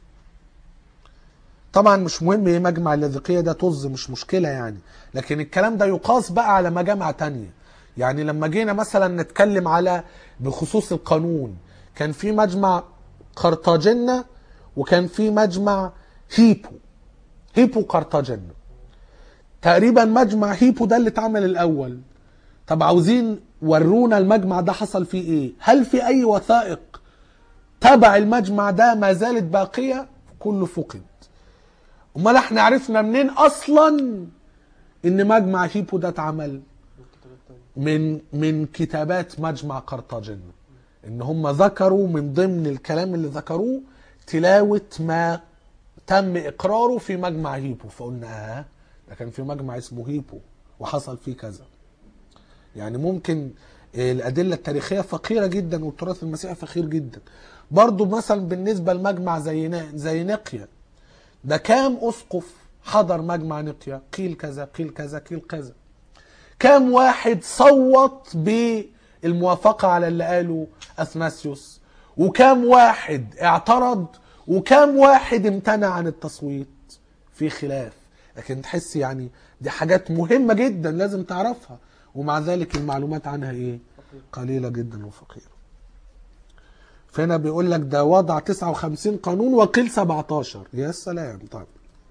Speaker 1: طبعا مش مهم ايه مجمع اللاذقيه ده طز مش مشكله يعني لكن الكلام ده يقاس بقى على مجامع تانية يعني لما جينا مثلا نتكلم على بخصوص القانون كان في مجمع قرطاجنة وكان في مجمع هيبو هيبو قرطاجنة تقريبا مجمع هيبو ده اللي اتعمل الاول طب عاوزين ورونا المجمع ده حصل فيه ايه هل في اي وثائق تبع المجمع ده ما زالت باقية كله فقد امال احنا عرفنا منين اصلا ان مجمع هيبو ده اتعمل
Speaker 2: والكتاب التاني
Speaker 1: من من كتابات مجمع قرطاجنة ان هم ذكروا من ضمن الكلام اللي ذكروه تلاوة ما تم اقراره في مجمع هيبو فقلنا اه ده كان في مجمع اسمه هيبو وحصل فيه كذا يعني ممكن الأدلة التاريخية فقيرة جدا والتراث المسيحي فقير جدا برضو مثلا بالنسبة لمجمع زي نا- زي نقيا ده كام أسقف حضر مجمع نقيا قيل كذا قيل كذا قيل كذا كام واحد صوت بالموافقة على اللي قاله أثناسيوس وكام واحد اعترض وكام واحد امتنع عن التصويت في خلاف لكن تحس يعني دي حاجات مهمة جدا لازم تعرفها ومع ذلك المعلومات عنها ايه قليلة جدا وفقيرة فهنا بيقول لك ده وضع 59 قانون وقيل 17 يا سلام طيب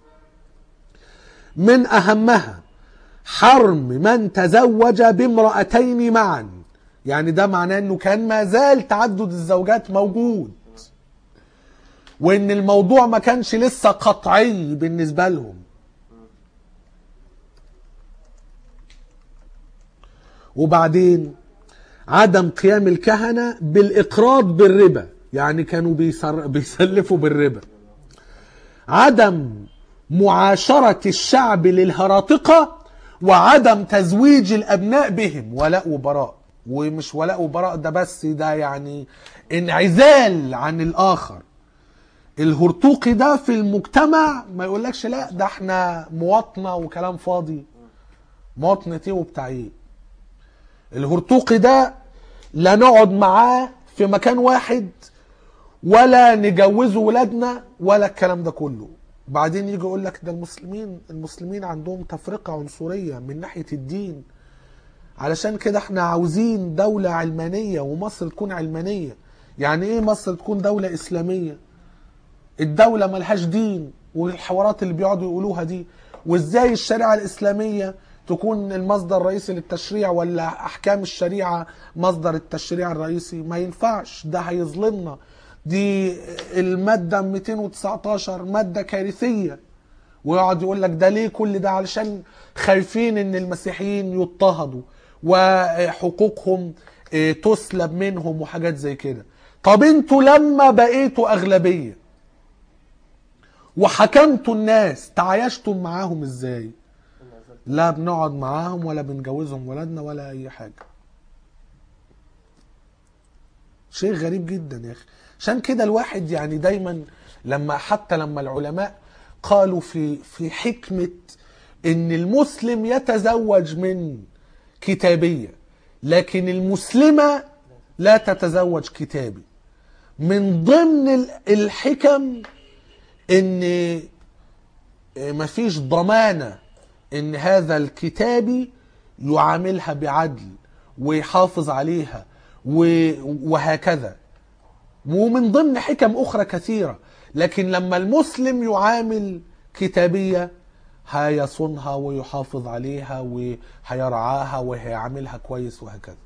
Speaker 1: من أهمها حرم من تزوج بامرأتين معا يعني ده معناه انه كان ما زال تعدد الزوجات موجود وان الموضوع ما كانش لسه قطعي بالنسبة لهم وبعدين عدم قيام الكهنة بالإقراض بالربا يعني كانوا بيسر بيسلفوا بالربا عدم معاشرة الشعب للهراطقة وعدم تزويج الأبناء بهم ولاء وبراء ومش ولاء وبراء ده بس ده يعني انعزال عن الآخر الهرطوقي ده في المجتمع ما يقولكش لا ده احنا مواطنة وكلام فاضي مواطنة ايه وبتاع ايه الهرطوقي ده لا نقعد معاه في مكان واحد ولا نجوزه ولادنا ولا الكلام ده كله بعدين يجي يقول لك ده المسلمين المسلمين عندهم تفرقة عنصرية من ناحية الدين علشان كده احنا عاوزين دولة علمانية ومصر تكون علمانية يعني ايه مصر تكون دولة اسلامية الدولة ملهاش دين والحوارات اللي بيقعدوا يقولوها دي وازاي الشريعة الاسلامية تكون المصدر الرئيسي للتشريع ولا احكام الشريعة مصدر التشريع الرئيسي ما ينفعش ده هيظلمنا دي المادة 219 مادة كارثية ويقعد يقول لك ده ليه كل ده علشان خايفين ان المسيحيين يضطهدوا وحقوقهم اه، تسلب منهم وحاجات زي كده طب انتوا لما بقيتوا اغلبيه وحكمتوا الناس تعايشتم معاهم ازاي لا بنقعد معاهم ولا بنجوزهم ولادنا ولا اي حاجه شيء غريب جدا يا اخي عشان كده الواحد يعني دايما لما حتى لما العلماء قالوا في في حكمه ان المسلم يتزوج من كتابيه لكن المسلمه لا تتزوج كتابي من ضمن ال- الحكم ان مفيش ضمانه ان هذا الكتابي يعاملها بعدل ويحافظ عليها و- وهكذا ومن ضمن حكم اخرى كثيره لكن لما المسلم يعامل كتابيه هيصونها ويحافظ عليها وهيرعاها وهيعاملها كويس وهكذا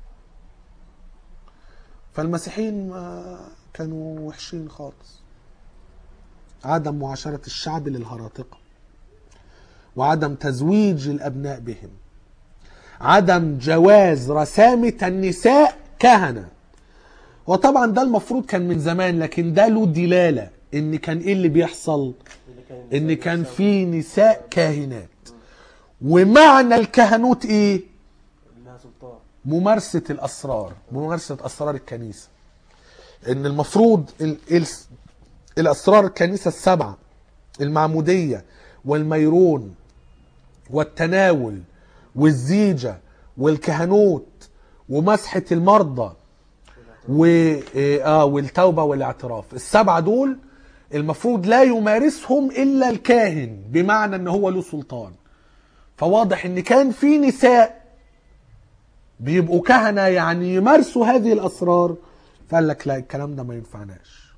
Speaker 1: فالمسيحيين ما كانوا وحشين خالص عدم معاشرة الشعب للهراطقة وعدم تزويج الأبناء بهم عدم جواز رسامة النساء كهنة وطبعا ده المفروض كان من زمان لكن ده له دلالة ان كان ايه اللي بيحصل
Speaker 2: اللي كان
Speaker 1: ان كان في نساء كاهنات ومعنى الكهنوت ايه
Speaker 2: انها سلطان
Speaker 1: ممارسة الأسرار ممارسة أسرار الكنيسة إن المفروض ال... ال... الأسرار الكنيسة السبعة المعمودية والميرون والتناول والزيجة والكهنوت ومسحة المرضى و... آه والتوبة والاعتراف السبعة دول المفروض لا يمارسهم إلا الكاهن بمعنى أن هو له سلطان فواضح ان كان في نساء بيبقوا كهنة يعني يمارسوا هذه الأسرار فقال لك لا الكلام ده ما ينفعناش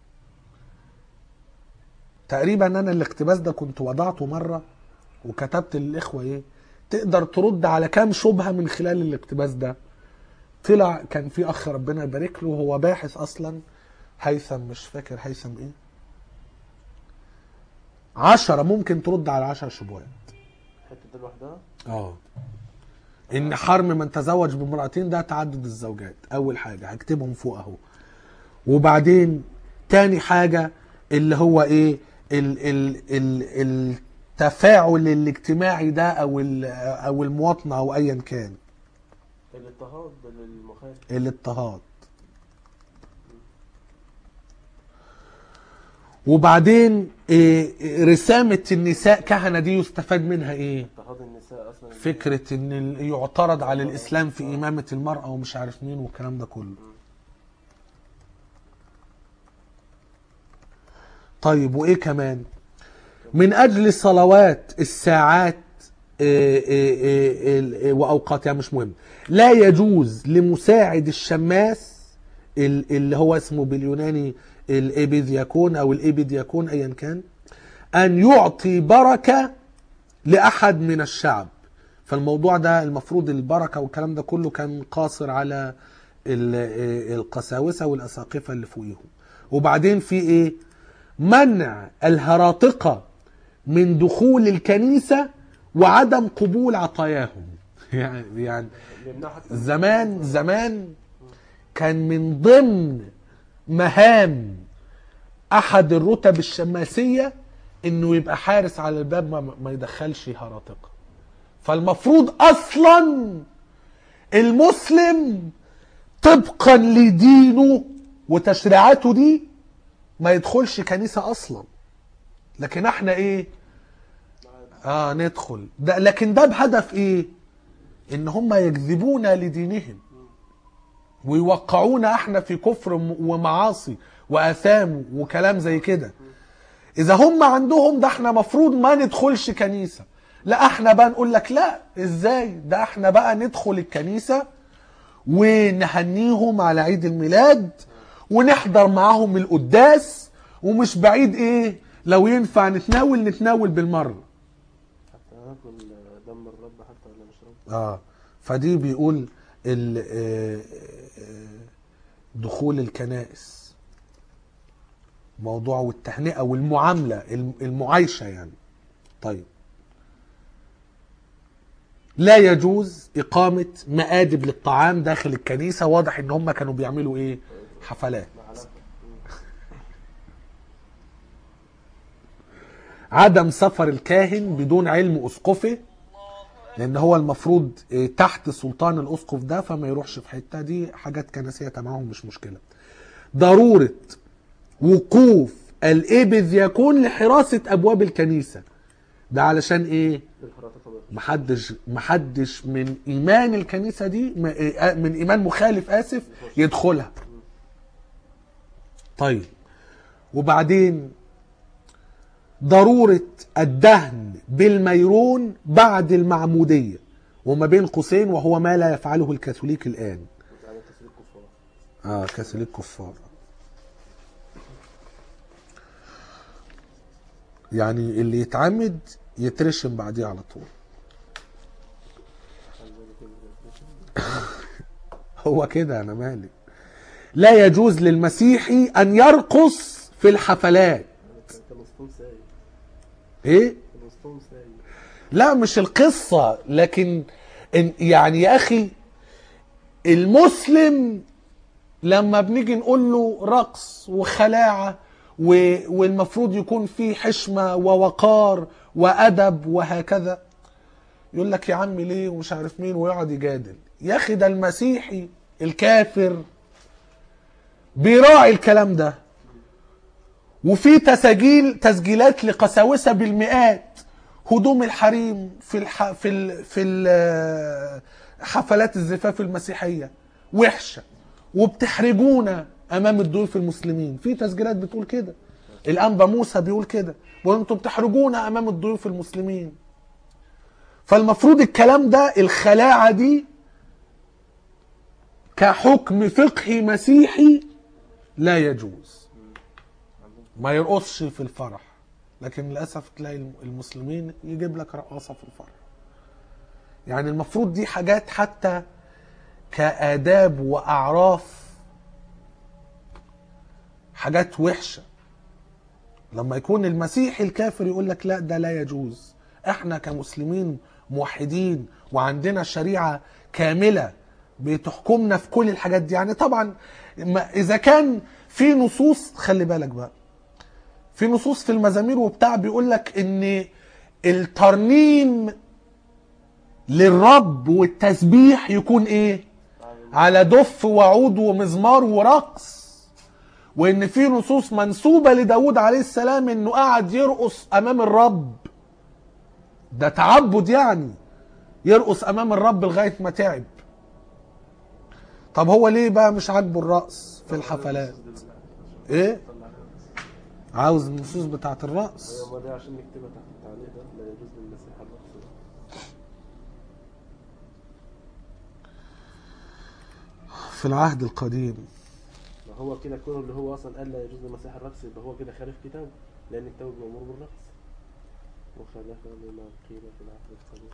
Speaker 1: تقريبا أنا الاقتباس ده كنت وضعته مرة وكتبت للإخوة إيه تقدر ترد على كام شبهة من خلال الاقتباس ده طلع كان في أخ ربنا يبارك له هو باحث أصلا هيثم مش فاكر هيثم إيه عشرة ممكن ترد على عشر شبهات
Speaker 2: الحته دي لوحدها
Speaker 1: اه ان حرم من تزوج بامرأتين ده تعدد الزوجات اول حاجة هكتبهم فوق اهو وبعدين تاني حاجة اللي هو ايه ال ال ال التفاعل الاجتماعي ده او ال- او المواطنة او ايا كان
Speaker 2: الاضطهاد للمخالف
Speaker 1: الاضطهاد وبعدين إيه رسامة النساء كهنة دي يستفاد منها ايه
Speaker 2: اضطهاد النساء اصلا
Speaker 1: فكرة ان ال- يعترض على الاسلام في امامة المرأة ومش عارف مين والكلام ده كله طيب وايه كمان من اجل صلوات الساعات إيه إيه إيه ال- واوقاتها مش مهم لا يجوز لمساعد الشماس ال- اللي هو اسمه باليوناني الابيدياكون او الابيدياكون ايا كان ان يعطي بركه لاحد من الشعب فالموضوع ده المفروض البركه والكلام ده كله كان قاصر على ال- القساوسه والاساقفه اللي فوقيهم وبعدين في ايه منع الهراطقه من دخول الكنيسه وعدم قبول عطاياهم يعني يعني
Speaker 2: بيمنعوا حتى
Speaker 1: زمان زمان كان من ضمن مهام احد الرتب الشماسيه انه يبقى حارس على الباب ما, ما يدخلش هراطقه فالمفروض اصلا المسلم طبقا لدينه وتشريعاته دي ما يدخلش كنيسه اصلا لكن احنا ايه اه ندخل ده لكن ده بهدف ايه ان هم يجذبونا لدينهم ويوقعونا احنا في كفر ومعاصي واثام وكلام زي كده اذا هم عندهم ده احنا مفروض ما ندخلش كنيسه لا احنا بقى نقول لك لا ازاي ده احنا بقى ندخل الكنيسة ونهنيهم على عيد الميلاد ونحضر معاهم القداس ومش بعيد ايه لو ينفع نتناول نتناول بالمرة
Speaker 2: حتى ناكل دم الرب حتى ولا نشرب
Speaker 1: اه فدي بيقول ال- آه، آه، دخول الكنائس موضوع والتهنئة والمعاملة الم- المعايشة يعني طيب لا يجوز إقامة مآدب للطعام داخل الكنيسة واضح إن هم كانوا بيعملوا إيه حفلات
Speaker 2: مع علاقة
Speaker 1: عدم سفر الكاهن بدون علم اسقفه لان هو المفروض آه، تحت سلطان الاسقف ده فما يروحش في حته دي حاجات كنسيه تبعهم مش مشكله ضروره وقوف الابذياكون لحراسه ابواب الكنيسه ده علشان ايه
Speaker 2: الحرارة طبعا
Speaker 1: محدش محدش من ايمان الكنيسه دي م- آه، من ايمان مخالف اسف يدخلها طيب وبعدين ضروره الدهن بالميرون بعد المعموديه وما بين قوسين وهو ما لا يفعله الكاثوليك الان
Speaker 2: يعني تسليك كفار
Speaker 1: اه كاثوليك كفار يعني اللي يتعمد يترشم بعديه على طول هو كده انا مالي لا يجوز للمسيحي ان يرقص في الحفلات
Speaker 2: كان وسطهم سايق
Speaker 1: ايه
Speaker 2: كان وسطهم سايق
Speaker 1: لا مش القصة لكن إن يعني يا أخي المسلم لما بنيجي نقول له رقص وخلاعة و- والمفروض يكون فيه حشمة ووقار وأدب وهكذا يقول لك يا عم ليه ومش عارف مين ويقعد يجادل يا أخي ده المسيحي الكافر بيراعي الكلام ده وفي تسجيل تسجيلات لقساوسه بالمئات هدوم الحريم في الح... في ال... في ال... حفلات الزفاف المسيحيه وحشه وبتحرجونا امام الضيوف المسلمين في تسجيلات بتقول كده الانبا موسى بيقول كده بيقول انتوا بتحرجونا امام الضيوف المسلمين فالمفروض الكلام ده الخلاعه دي كحكم فقهي مسيحي لا يجوز ما يرقصش في الفرح لكن للاسف تلاقي المسلمين يجيب لك رقاصه في الفرح يعني المفروض دي حاجات حتى كآداب وأعراف حاجات وحشة لما يكون المسيحي الكافر يقول لك لا ده لا يجوز احنا كمسلمين موحدين وعندنا شريعة كاملة بتحكمنا في كل الحاجات دي يعني طبعا ما- اذا كان في نصوص خلي بالك بقى في نصوص في المزامير وبتاع بيقول لك ان الترنيم للرب والتسبيح يكون ايه على دف وعود ومزمار ورقص وان في نصوص منسوبه لداود عليه السلام انه قعد يرقص امام الرب ده تعبد يعني يرقص امام الرب لغايه ما تعب طب هو ليه بقى مش عاجبه الرقص في الحفلات ايه عاوز النصوص بتاعت الرقص
Speaker 2: هي ما دي عشان نكتبها تحت التعليق ده لا يجوز للمسيح الرقص
Speaker 1: في العهد القديم
Speaker 2: ما هو كده كونه اللي هو اصلا قال لا يجوز للمسيح الرقص يبقى هو كده خالف كتابه لان الكتاب بيامر بالرقص وخلافا لما قيل في العهد القديم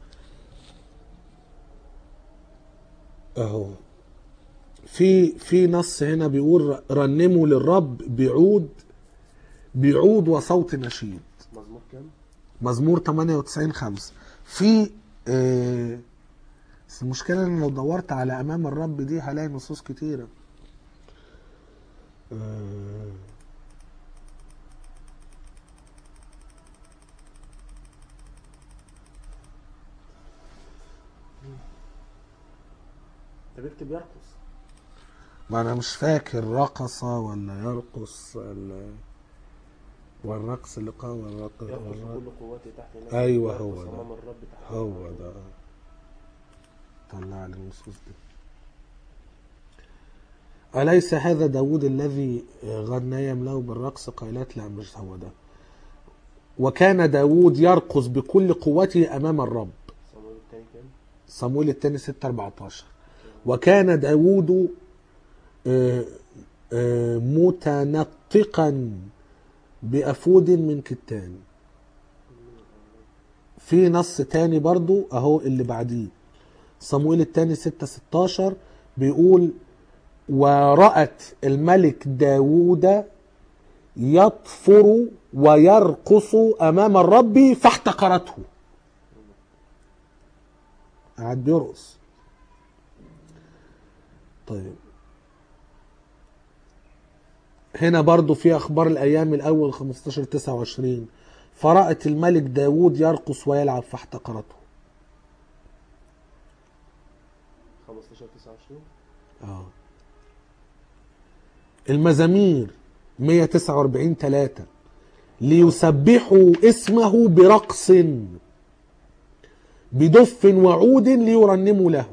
Speaker 1: اهو في في نص هنا بيقول رنموا للرب بعود بعود وصوت نشيد
Speaker 2: مزمور كام؟
Speaker 1: مزمور 98 5 في آه بس المشكله ان لو دورت على امام الرب دي هلاقي نصوص كتيره آه
Speaker 2: ده بيكتب يرقص
Speaker 1: ما انا مش فاكر رقص ولا يرقص ولا والرقص اللي قام الرقص
Speaker 2: يرقص كل قوتي تحت نفسي
Speaker 1: أيوة
Speaker 2: يرقص
Speaker 1: هو ده.
Speaker 2: امام الرب تحت
Speaker 1: هو ده طلع لي النصوص دي أليس هذا داود الذي غنى يملأه بالرقص قائلات لا مش هو ده وكان داود يرقص بكل قوته أمام الرب
Speaker 2: صمويل التاني كام؟
Speaker 1: صمويل الثاني 6 14 وكان داود آه، آه، متنطقا بأفود من كتان في نص تاني برضو اهو اللي بعديه صمويل الثاني 6 16 بيقول ورأت الملك داوود يطفر ويرقص أمام الرب فاحتقرته قاعد بيرقص طيب هنا برضو في أخبار الأيام الأول 15 29 فرأت الملك داوود يرقص ويلعب فاحتقرته
Speaker 2: 15 29
Speaker 1: آه. المزامير 149 3 ليسبحوا اسمه برقص بدف وعود ليرنموا له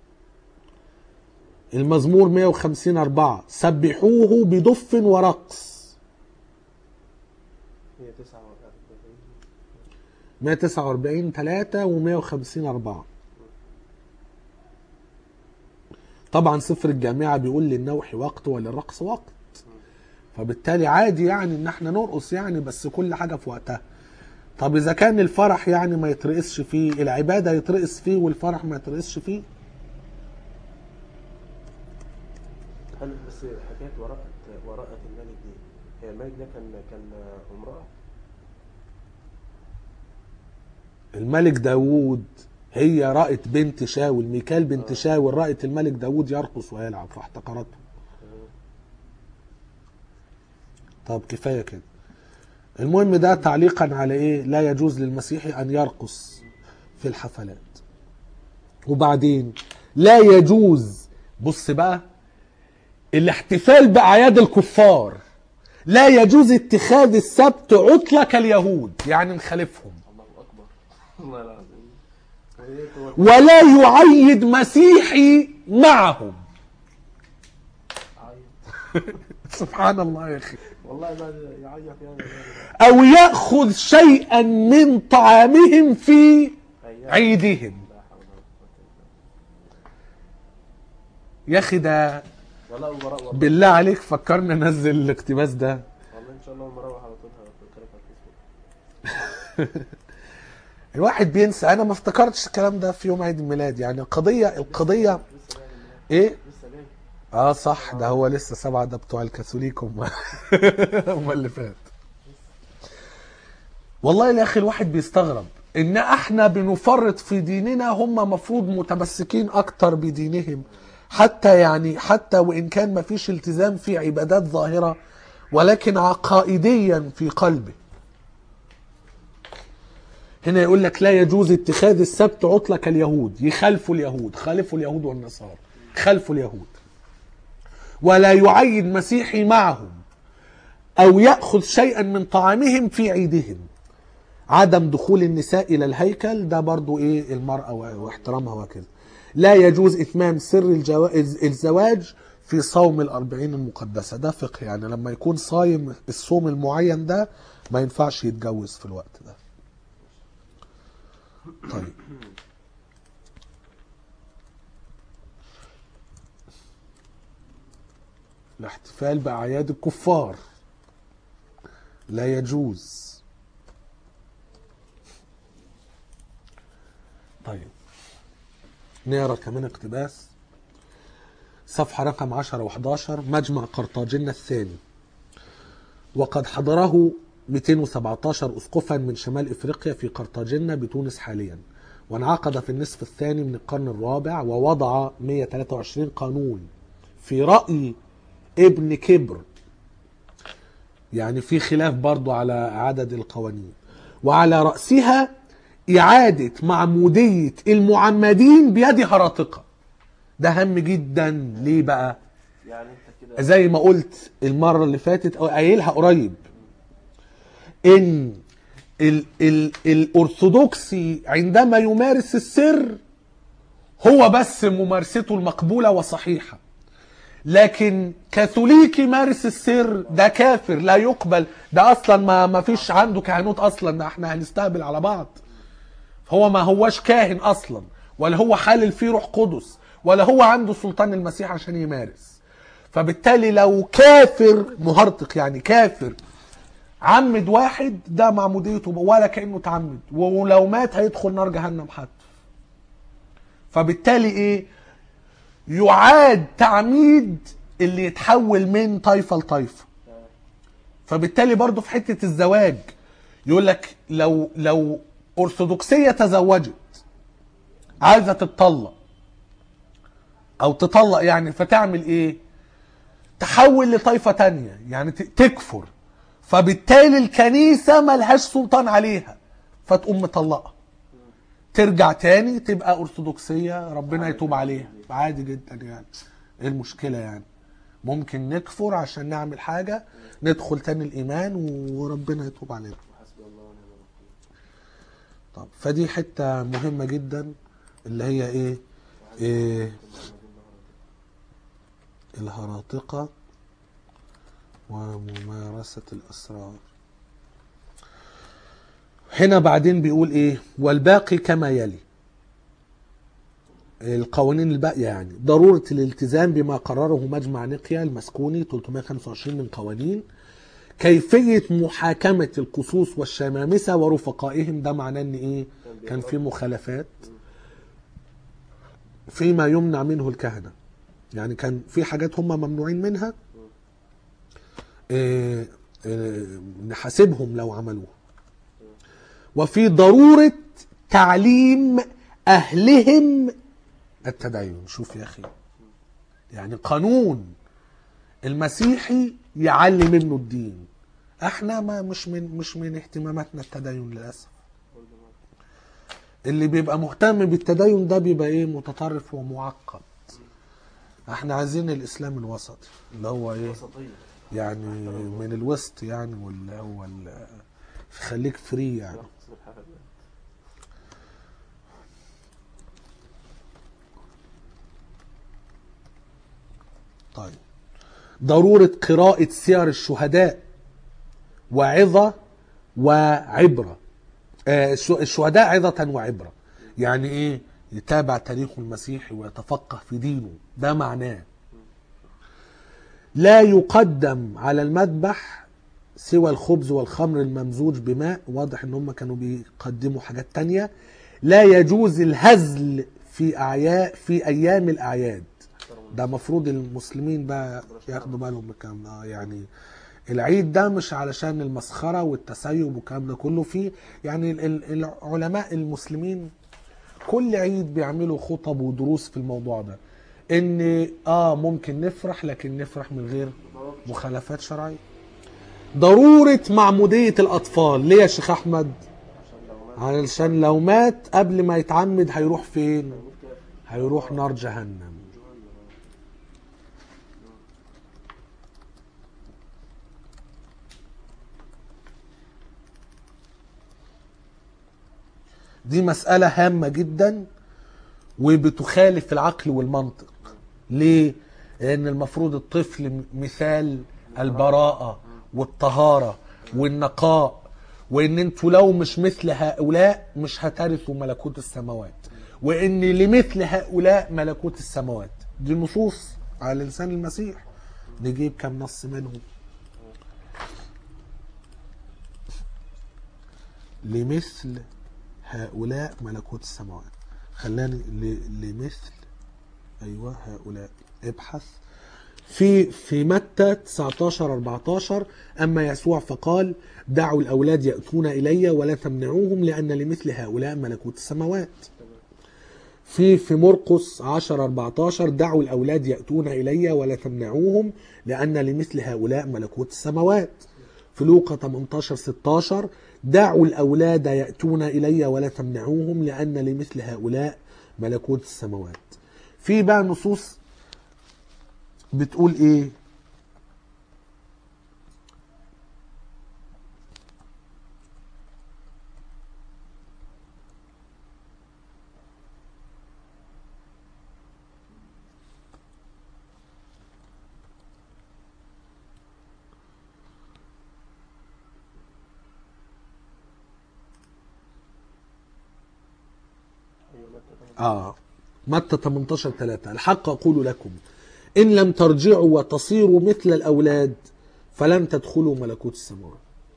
Speaker 1: المزمور 150 4 سبحوه بدف ورقص
Speaker 2: هي 49
Speaker 1: 149 3 و150 4 طبعا سفر الجامعة بيقول للنوح وقت وللرقص وقت فبالتالي عادي يعني ان احنا نرقص يعني بس كل حاجة في وقتها طب اذا كان الفرح يعني ما يترقصش فيه العبادة يترقص فيه والفرح ما يترقصش فيه
Speaker 2: هل بس حكايه وراءة وراءة الملك دي هي الملك ده كان كان امرأة
Speaker 1: الملك داوود هي رأت بنت شاول ميكال بنت شاول رأت الملك داوود يرقص ويلعب فاحتقرته طب كفاية كده المهم ده تعليقا على ايه لا يجوز للمسيحي ان يرقص في الحفلات وبعدين لا يجوز بص بقى الاحتفال بأعياد الكفار لا يجوز اتخاذ السبت عطلة كاليهود يعني نخالفهم
Speaker 2: الله اكبر والله العظيم وإيه هو-
Speaker 1: ولا يعيد مسيحي معهم
Speaker 2: عيط.
Speaker 1: سبحان الله يا اخي
Speaker 2: والله ما يعيط يعني
Speaker 1: او ياخذ شيئا من طعامهم في
Speaker 2: أيام.
Speaker 1: عيدهم
Speaker 2: لا حول ولا قوة إلا
Speaker 1: يا اخي ده
Speaker 2: بالله. والله وراء والله
Speaker 1: بالله عليك فكرنا ننزل الاقتباس ده
Speaker 2: والله ان شاء الله لما اروح على طول هتكلم على الفيسبوك
Speaker 1: الواحد بينسى انا ما افتكرتش الكلام ده في يوم عيد الميلاد يعني القضيه القضيه
Speaker 2: لسه جاي من-
Speaker 1: ايه
Speaker 2: لسه جاي
Speaker 1: اه صح ده هو لسه سبعة ده بتوع الكاثوليك هم هم اللي فات والله يا اخي الواحد بيستغرب ان احنا بنفرط في ديننا هم مفروض متمسكين اكتر بدينهم حتى يعني حتى وان كان ما فيش التزام في عبادات ظاهرة ولكن عقائديا في قلبه هنا يقول لك لا يجوز اتخاذ السبت عطلة كاليهود يخالفوا اليهود خالفوا اليهود والنصارى خالفوا اليهود ولا يعيد مسيحي معهم أو يأخذ شيئا من طعامهم في عيدهم عدم دخول النساء إلى الهيكل ده برضو إيه المرأة واحترامها وكذا لا يجوز إتمام سر الجوا... الزواج في صوم الأربعين المقدسة ده فقه يعني لما يكون صايم الصوم المعين ده ما ينفعش يتجوز في الوقت ده طيب الاحتفال بأعياد الكفار لا يجوز طيب نقرا كمان اقتباس صفحة رقم 10 و11 مجمع قرطاجنة الثاني وقد حضره 217 أسقفا من شمال إفريقيا في قرطاجنة بتونس حاليا وانعقد في النصف الثاني من القرن الرابع ووضع 123 قانون في رأي ابن كبر يعني في خلاف برضو على عدد القوانين وعلى رأسها إعادة معمودية المعمدين بيد هراطقة ده هام جدا ليه بقى
Speaker 2: يعني انت كده
Speaker 1: زي ما قلت المرة اللي فاتت أو قايلها قريب إن ال ال الأرثوذكسي عندما يمارس السر هو بس ممارسته المقبولة وصحيحة لكن كاثوليكي مارس السر ده كافر لا يقبل ده اصلا ما ما فيش عنده كهنوت اصلا ده احنا هنستقبل على بعض هو ما هوش كاهن اصلا ولا هو حالل فيه روح قدس ولا هو عنده سلطان المسيح عشان يمارس فبالتالي لو كافر مهرطق يعني كافر عمد واحد ده معموديته ولا كانه تعمد ولو مات هيدخل نار جهنم حتى فبالتالي ايه يعاد تعميد اللي يتحول من طائفه لطائفه فبالتالي برضه في حته الزواج يقول لك لو لو ارثوذكسيه تزوجت عايزه تتطلق او تطلق يعني فتعمل ايه تحول لطائفه تانية يعني ت- تكفر فبالتالي الكنيسه ملهاش سلطان عليها فتقوم مطلقه ترجع تاني تبقى ارثوذكسيه ربنا يتوب عليها عادي جدا يعني ايه المشكله يعني ممكن نكفر عشان نعمل حاجه ندخل تاني الايمان وربنا يتوب علينا
Speaker 2: حسبي الله ونعم الوكيل
Speaker 1: طب فدي حته مهمه جدا اللي هي ايه, إيه الهراطقه وممارسه الاسرار هنا بعدين بيقول ايه والباقي كما يلي القوانين الباقية يعني ضرورة الالتزام بما قرره مجمع نقيا المسكوني 325 من قوانين كيفية محاكمة القصوص والشمامسة ورفقائهم ده معناه ان ايه كان في مخالفات فيما يمنع منه الكهنة يعني كان في حاجات هم ممنوعين منها إيه إيه نحاسبهم لو عملوها وفي ضرورة تعليم أهلهم التدين شوف يا أخي يعني قانون المسيحي يعلم ابنه الدين احنا ما مش من مش من اهتماماتنا التدين للاسف اللي بيبقى مهتم بالتدين ده بيبقى ايه متطرف ومعقد احنا عايزين الاسلام الوسطي اللي هو ايه
Speaker 2: وسطية
Speaker 1: يعني من الوسط يعني واللي هو ال- خليك فري يعني
Speaker 2: لا، اسم الحفل ده.
Speaker 1: طيب ضرورة قراءة سير الشهداء وعظة وعبرة آه، الش- الشهداء عظة وعبرة يعني ايه يتابع تاريخه المسيحي ويتفقه في دينه ده معناه لا يقدم على المذبح سوى الخبز والخمر الممزوج بماء واضح ان هم كانوا بيقدموا حاجات تانية لا يجوز الهزل في اعياء في ايام الاعياد ده مفروض المسلمين بقى ياخدوا بالهم من الكلام ده آه، يعني العيد ده مش علشان المسخره والتسيب والكلام ده كله فيه يعني ال- ال- العلماء المسلمين كل عيد بيعملوا خطب ودروس في الموضوع ده ان اه ممكن نفرح لكن نفرح من غير مخالفات شرعيه ضروره معموديه الاطفال ليه يا شيخ احمد
Speaker 2: عشان لو مات
Speaker 1: علشان لو مات قبل ما يتعمد هيروح فين
Speaker 2: يموت كافر
Speaker 1: هيروح نار جهنم دي مسألة هامة جدا وبتخالف العقل والمنطق ليه؟ لأن المفروض الطفل م- مثال البراءة والطهارة والنقاء وإن انتوا لو مش مثل هؤلاء مش هترثوا ملكوت السماوات وإن لمثل هؤلاء ملكوت السماوات دي نصوص على لسان المسيح نجيب كم نص منهم لمثل هؤلاء ملكوت السماوات خلاني ل- لمثل ايوه هؤلاء ابحث في في متى 19 14 اما يسوع فقال دعوا الاولاد ياتون الي ولا تمنعوهم لان لمثل هؤلاء ملكوت السماوات في في مرقس 10 14 دعوا الاولاد ياتون الي ولا تمنعوهم لان لمثل هؤلاء ملكوت السماوات في لوقا 18 16 دعوا الاولاد ياتون الي ولا تمنعوهم لان لمثل هؤلاء ملكوت السماوات في بقى نصوص بتقول ايه اه متى 18 3 الحق اقول لكم ان لم ترجعوا وتصيروا مثل الاولاد فلن تدخلوا ملكوت السماوات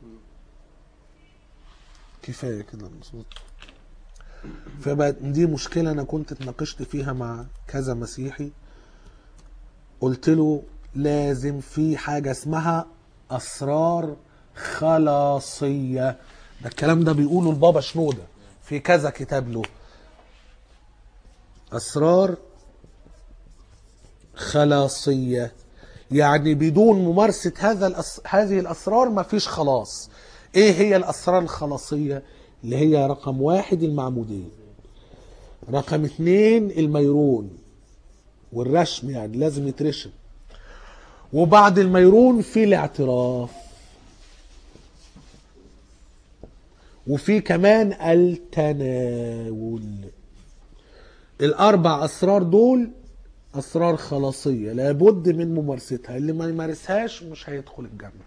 Speaker 1: كفايه كده مظبوط فبقى دي مشكله انا كنت اتناقشت فيها مع كذا مسيحي قلت له لازم في حاجه اسمها اسرار خلاصيه ده الكلام ده بيقوله البابا شنوده في كذا كتاب له اسرار خلاصيه يعني بدون ممارسه هذا الأس... هذه الاسرار ما فيش خلاص ايه هي الاسرار الخلاصيه اللي هي رقم واحد المعموديه رقم اتنين الميرون والرشم يعني لازم يترشم وبعد الميرون في الاعتراف وفي كمان التناول الاربع اسرار دول اسرار خلاصيه لابد من ممارستها اللي ما يمارسهاش مش هيدخل الجنه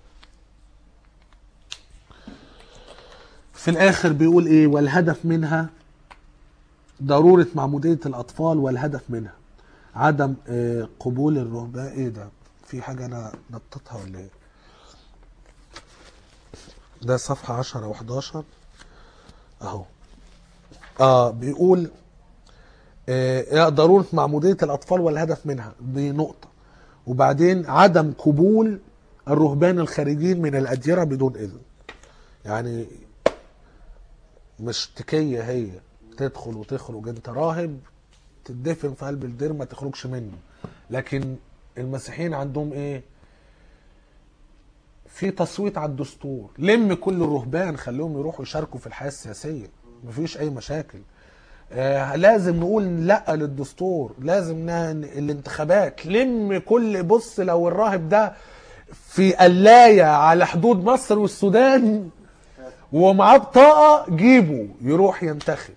Speaker 1: في الاخر بيقول ايه والهدف منها ضروره معموديه الاطفال والهدف منها عدم آه، قبول الرهبان ايه ده في حاجه انا نطتها ولا ايه ده صفحه 10 و11 اهو اه بيقول آه، ضرورة معمودية الأطفال والهدف منها دي نقطة وبعدين عدم قبول الرهبان الخارجين من الأديرة بدون إذن يعني مش تكية هي تدخل وتخرج انت راهب تدفن في قلب الدير ما تخرجش منه لكن المسيحيين عندهم ايه في تصويت على الدستور لم كل الرهبان خليهم يروحوا يشاركوا في الحياة السياسية مفيش اي مشاكل آه لازم نقول لا للدستور لازم ن- الانتخابات لم كل بص لو الراهب ده في قلاية على حدود مصر والسودان ومعاه بطاقة جيبه يروح ينتخب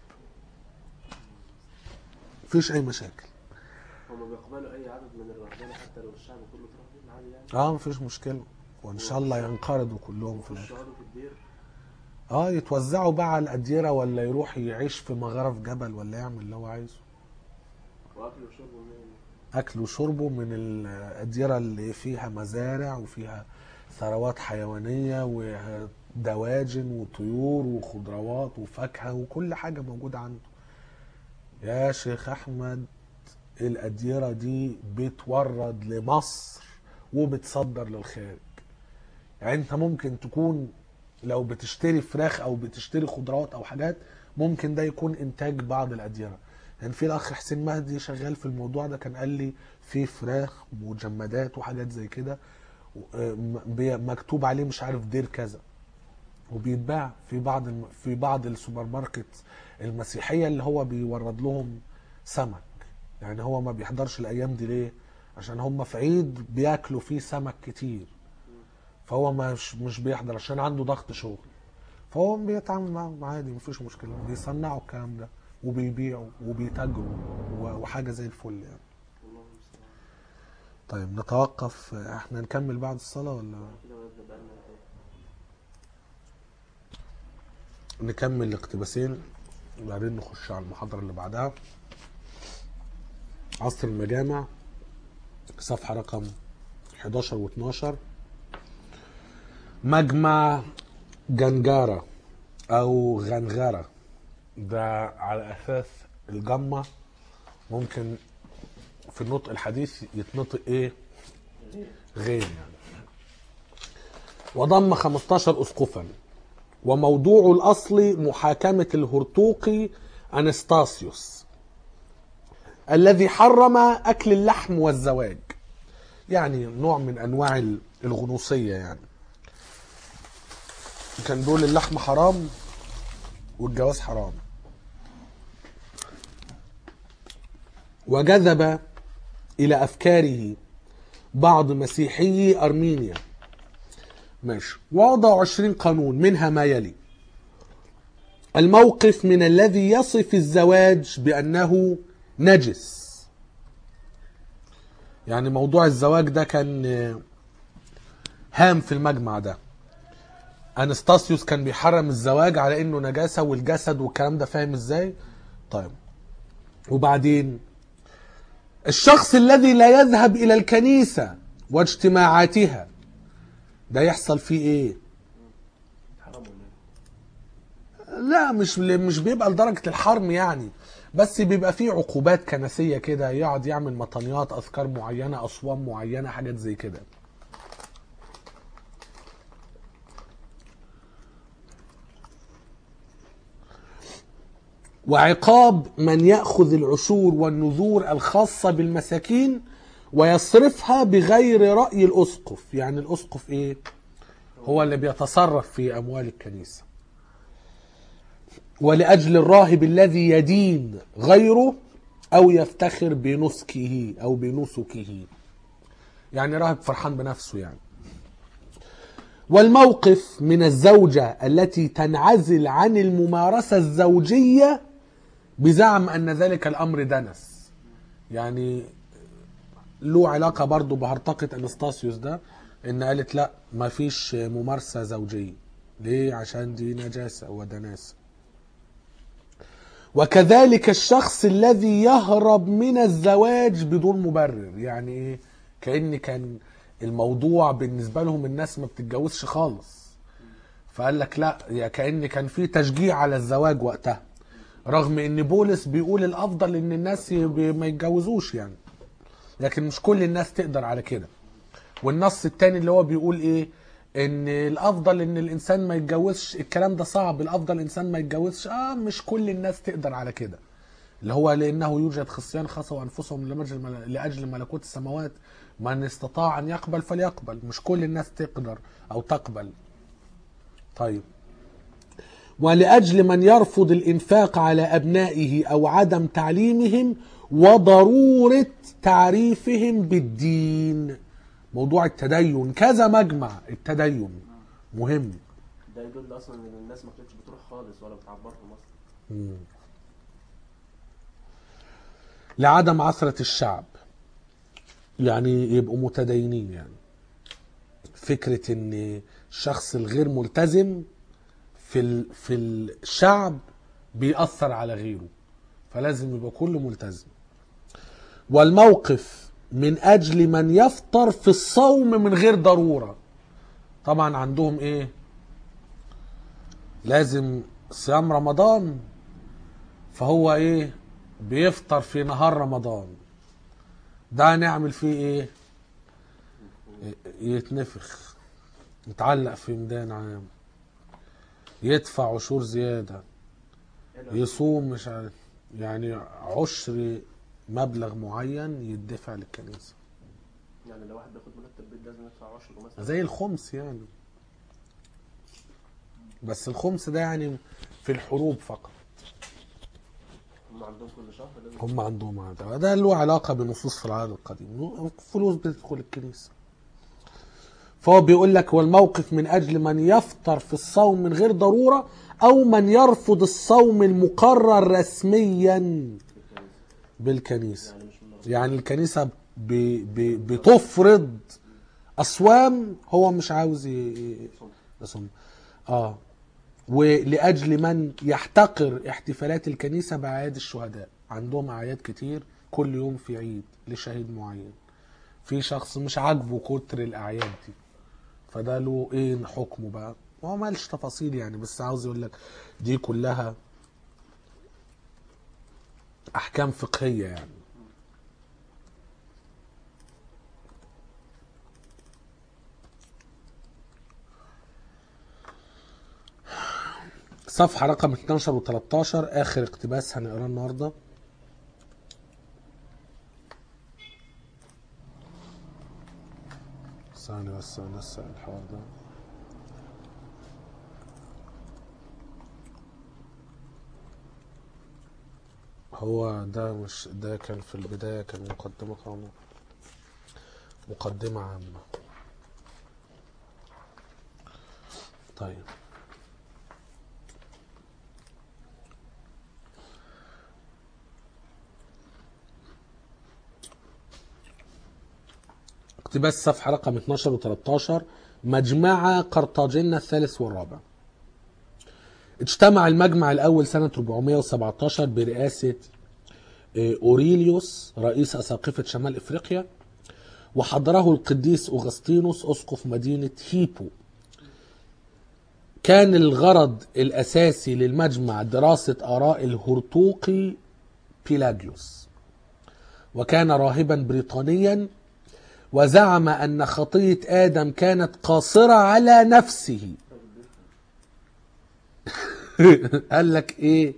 Speaker 1: مفيش اي مشاكل
Speaker 2: هم بيقبلوا اي عدد من الرهبان حتى لو الشعب كله ترهبان عادي يعني
Speaker 1: اه مفيش مشكلة وان شاء الله ينقرضوا كلهم في
Speaker 2: يخشوا
Speaker 1: الاخر
Speaker 2: يقعدوا في الدير
Speaker 1: اه يتوزعوا بقى على الأديرة ولا يروح يعيش في مغارة في جبل ولا يعمل اللي هو عايزه
Speaker 2: واكلوا وشربوا من
Speaker 1: أكل وشربه من الأديرة اللي فيها مزارع وفيها ثروات حيوانية ودواجن وطيور وخضروات وفاكهة وكل حاجة موجودة عنده يا شيخ أحمد الأديرة دي بتورد لمصر وبتصدر للخارج يعني انت ممكن تكون لو بتشتري فراخ او بتشتري خضروات او حاجات ممكن ده يكون انتاج بعض الاديره يعني في الاخ حسين مهدي شغال في الموضوع ده كان قال لي في فراخ مجمدات وحاجات زي كده و- م- بي- مكتوب عليه مش عارف دير كذا وبيتباع في بعض الم... في بعض السوبر ماركت المسيحيه اللي هو بيورد لهم سمك يعني هو ما بيحضرش الايام دي ليه عشان هم في عيد بياكلوا فيه سمك كتير فهو مش مش بيحضر عشان عنده ضغط شغل فهو بيتعامل معاهم عادي مفيش مشكله بيصنعوا الكلام ده وبيبيعوا وبيتاجروا و- وحاجه زي الفل يعني
Speaker 2: الله المستعان
Speaker 1: طيب نتوقف احنا نكمل بعد الصلاه ولا
Speaker 2: كده بدنا بقالنا قد ايه
Speaker 1: نكمل الاقتباسين وبعدين نخش على المحاضره اللي بعدها عصر المجامع صفحه رقم 11 و12 مجمع جنجارة او غنغرة ده على اساس الجمة ممكن في النطق الحديث يتنطق ايه غين يعني وضم 15 اسقفا وموضوع الاصل محاكمة الهرطوقي انستاسيوس الذي حرم اكل اللحم والزواج يعني نوع من انواع الغنوصية يعني كان دول اللحم حرام والجواز حرام وجذب الى افكاره بعض مسيحيي ارمينيا ماشي ووضعوا عشرين قانون منها ما يلي الموقف من الذي يصف الزواج بأنه نجس يعني موضوع الزواج ده كان هام في المجمع ده انستاسيوس كان بيحرم الزواج على انه نجاسة والجسد والكلام ده فاهم ازاي طيب وبعدين الشخص الذي لا يذهب الى الكنيسه واجتماعاتها ده يحصل فيه ايه
Speaker 2: حرام ولا إيه؟
Speaker 1: لا مش مش بيبقى لدرجه الحرم يعني بس بيبقى فيه عقوبات كنسيه كده يقعد يعمل مطنيات اذكار معينه اصوام معينه حاجات زي كده وعقاب من ياخذ العشور والنذور الخاصه بالمساكين ويصرفها بغير راي الاسقف يعني الاسقف ايه هو اللي بيتصرف في اموال الكنيسه ولاجل الراهب الذي يدين غيره او يفتخر بنسكه او بنسكه يعني راهب فرحان بنفسه يعني والموقف من الزوجه التي تنعزل عن الممارسه الزوجيه بزعم ان ذلك الامر دنس يعني له علاقه برضه بهرطقه انستاسيوس ده ان قالت لا ما فيش ممارسه زوجيه ليه عشان دي نجاسه ودناسه وكذلك الشخص الذي يهرب من الزواج بدون مبرر يعني ايه كأن كان الموضوع بالنسبة لهم الناس ما بتتجوزش خالص فقال لك لا يا كأن كان في تشجيع على الزواج وقتها رغم ان بولس بيقول الافضل ان الناس ي- ما يتجوزوش يعني لكن مش كل الناس تقدر على كده والنص التاني اللي هو بيقول ايه ان الافضل ان الانسان ما يتجوزش الكلام ده صعب الافضل الانسان ما يتجوزش اه مش كل الناس تقدر على كده اللي هو لانه يوجد خصيان خصوا انفسهم لمجل- لاجل ملكوت السماوات من استطاع ان يقبل فليقبل مش كل الناس تقدر او تقبل طيب ولأجل من يرفض الإنفاق على أبنائه أو عدم تعليمهم وضرورة تعريفهم بالدين موضوع التدين كذا مجمع التدين مهم
Speaker 2: ده يدل اصلا ان الناس ما كانتش بتروح خالص ولا بتعبرهم اصلا
Speaker 1: لعدم عثرة الشعب يعني يبقوا متدينين يعني فكرة ان الشخص الغير ملتزم في ال... في الشعب بيأثر على غيره فلازم يبقى كله ملتزم والموقف من اجل من يفطر في الصوم من غير ضرورة طبعا عندهم ايه لازم صيام رمضان فهو ايه بيفطر في نهار رمضان ده نعمل فيه ايه يتنفخ يتعلق في ميدان عام يدفع عشور زيادة يصوم مش عارف يعني عشر مبلغ معين يدفع للكنيسة
Speaker 2: يعني لو واحد بياخد مرتب بيت لازم يدفع عشره مثلا
Speaker 1: زي الخمس يعني بس الخمس ده يعني في الحروب فقط
Speaker 2: هم عندهم كل شهر لازم
Speaker 1: هم عندهم عادة ده له علاقة بنصوص في العهد القديم فلوس بتدخل الكنيسة فهو بيقول لك والموقف من أجل من يفطر في الصوم من غير ضرورة أو من يرفض الصوم المقرر رسميا
Speaker 2: بالكنيسة.
Speaker 1: بالكنيسة
Speaker 2: يعني مش من
Speaker 1: يعني الكنيسة ب... ب... بتفرض أصوام هو مش عاوز ي- ي- يصوم اه ولأجل من يحتقر احتفالات الكنيسة بأعياد الشهداء عندهم أعياد كتير كل يوم في عيد لشهيد معين في شخص مش عاجبه كتر الأعياد دي فده له ايه حكمه بقى هو مالش تفاصيل يعني بس عاوز يقول لك دي كلها أحكام فقهية يعني صفحة رقم 12 و 13 آخر اقتباس هنقراه النهاردة ثانية بس أنسى الحوار ده هو ده مش ده كان في البداية كان مقدمة قانون مقدمة عامة طيب اقتباس صفحة رقم 12 و 13 مجمع قرطاجنة الثالث والرابع اجتمع المجمع الأول سنة 417 برئاسة آه، أوريليوس رئيس أساقفة شمال إفريقيا وحضره القديس أغسطينوس أسقف مدينة هيبو كان الغرض الأساسي للمجمع دراسة آراء الهرطوقي بيلاجيوس وكان راهبا بريطانيا وزعم أن خطية آدم كانت قاصرة على نفسه قال لك إيه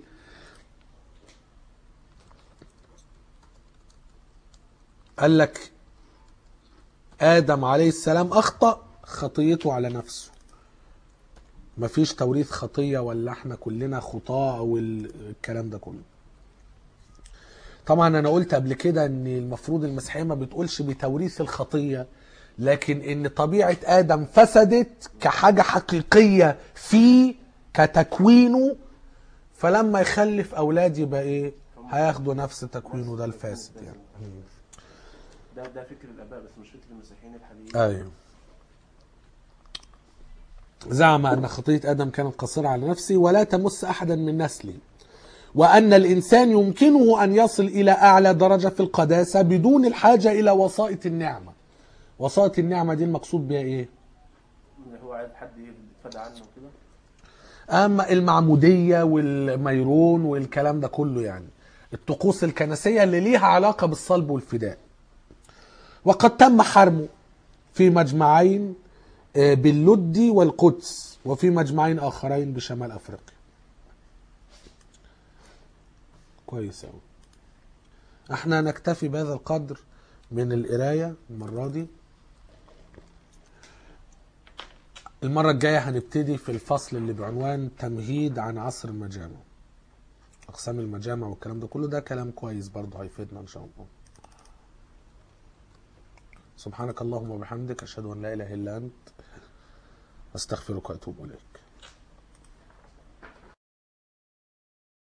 Speaker 1: قال لك آدم عليه السلام أخطأ خطيته على نفسه مفيش توريث خطية ولا احنا كلنا خطاة او ال- الكلام ده كله طبعا انا قلت قبل كده ان المفروض المسيحية ما بتقولش بتوريث الخطية لكن ان طبيعة ادم فسدت كحاجة حقيقية فيه كتكوينه فلما يخلف اولاد يبقى ايه هياخدوا نفس تكوينه ده الفاسد يعني
Speaker 2: ده ده فكر الاباء بس مش فكر المسيحيين الحاليين
Speaker 1: ايوه زعم ان خطيه ادم كانت قاصره على نفسه ولا تمس احدا من نسله وان الانسان يمكنه ان يصل الى اعلى درجه في القداسه بدون الحاجه الى وسائط النعمه وسائط النعمه دي المقصود بها ايه
Speaker 2: اللي هو عايز حد يتفادى عنه وكده
Speaker 1: اما المعموديه والميرون والكلام ده كله يعني الطقوس الكنسيه اللي ليها علاقه بالصلب والفداء وقد تم حرمه في مجمعين آه، باللدي والقدس وفي مجمعين اخرين بشمال افريقيا كويس أوي احنا نكتفي بهذا القدر من القرايه المره دي المرة الجاية هنبتدي في الفصل اللي بعنوان تمهيد عن عصر المجامع أقسام المجامع والكلام ده كله ده كلام كويس برضه هيفيدنا إن شاء الله سبحانك اللهم وبحمدك أشهد أن لا إله إلا أنت أستغفرك وأتوب إليك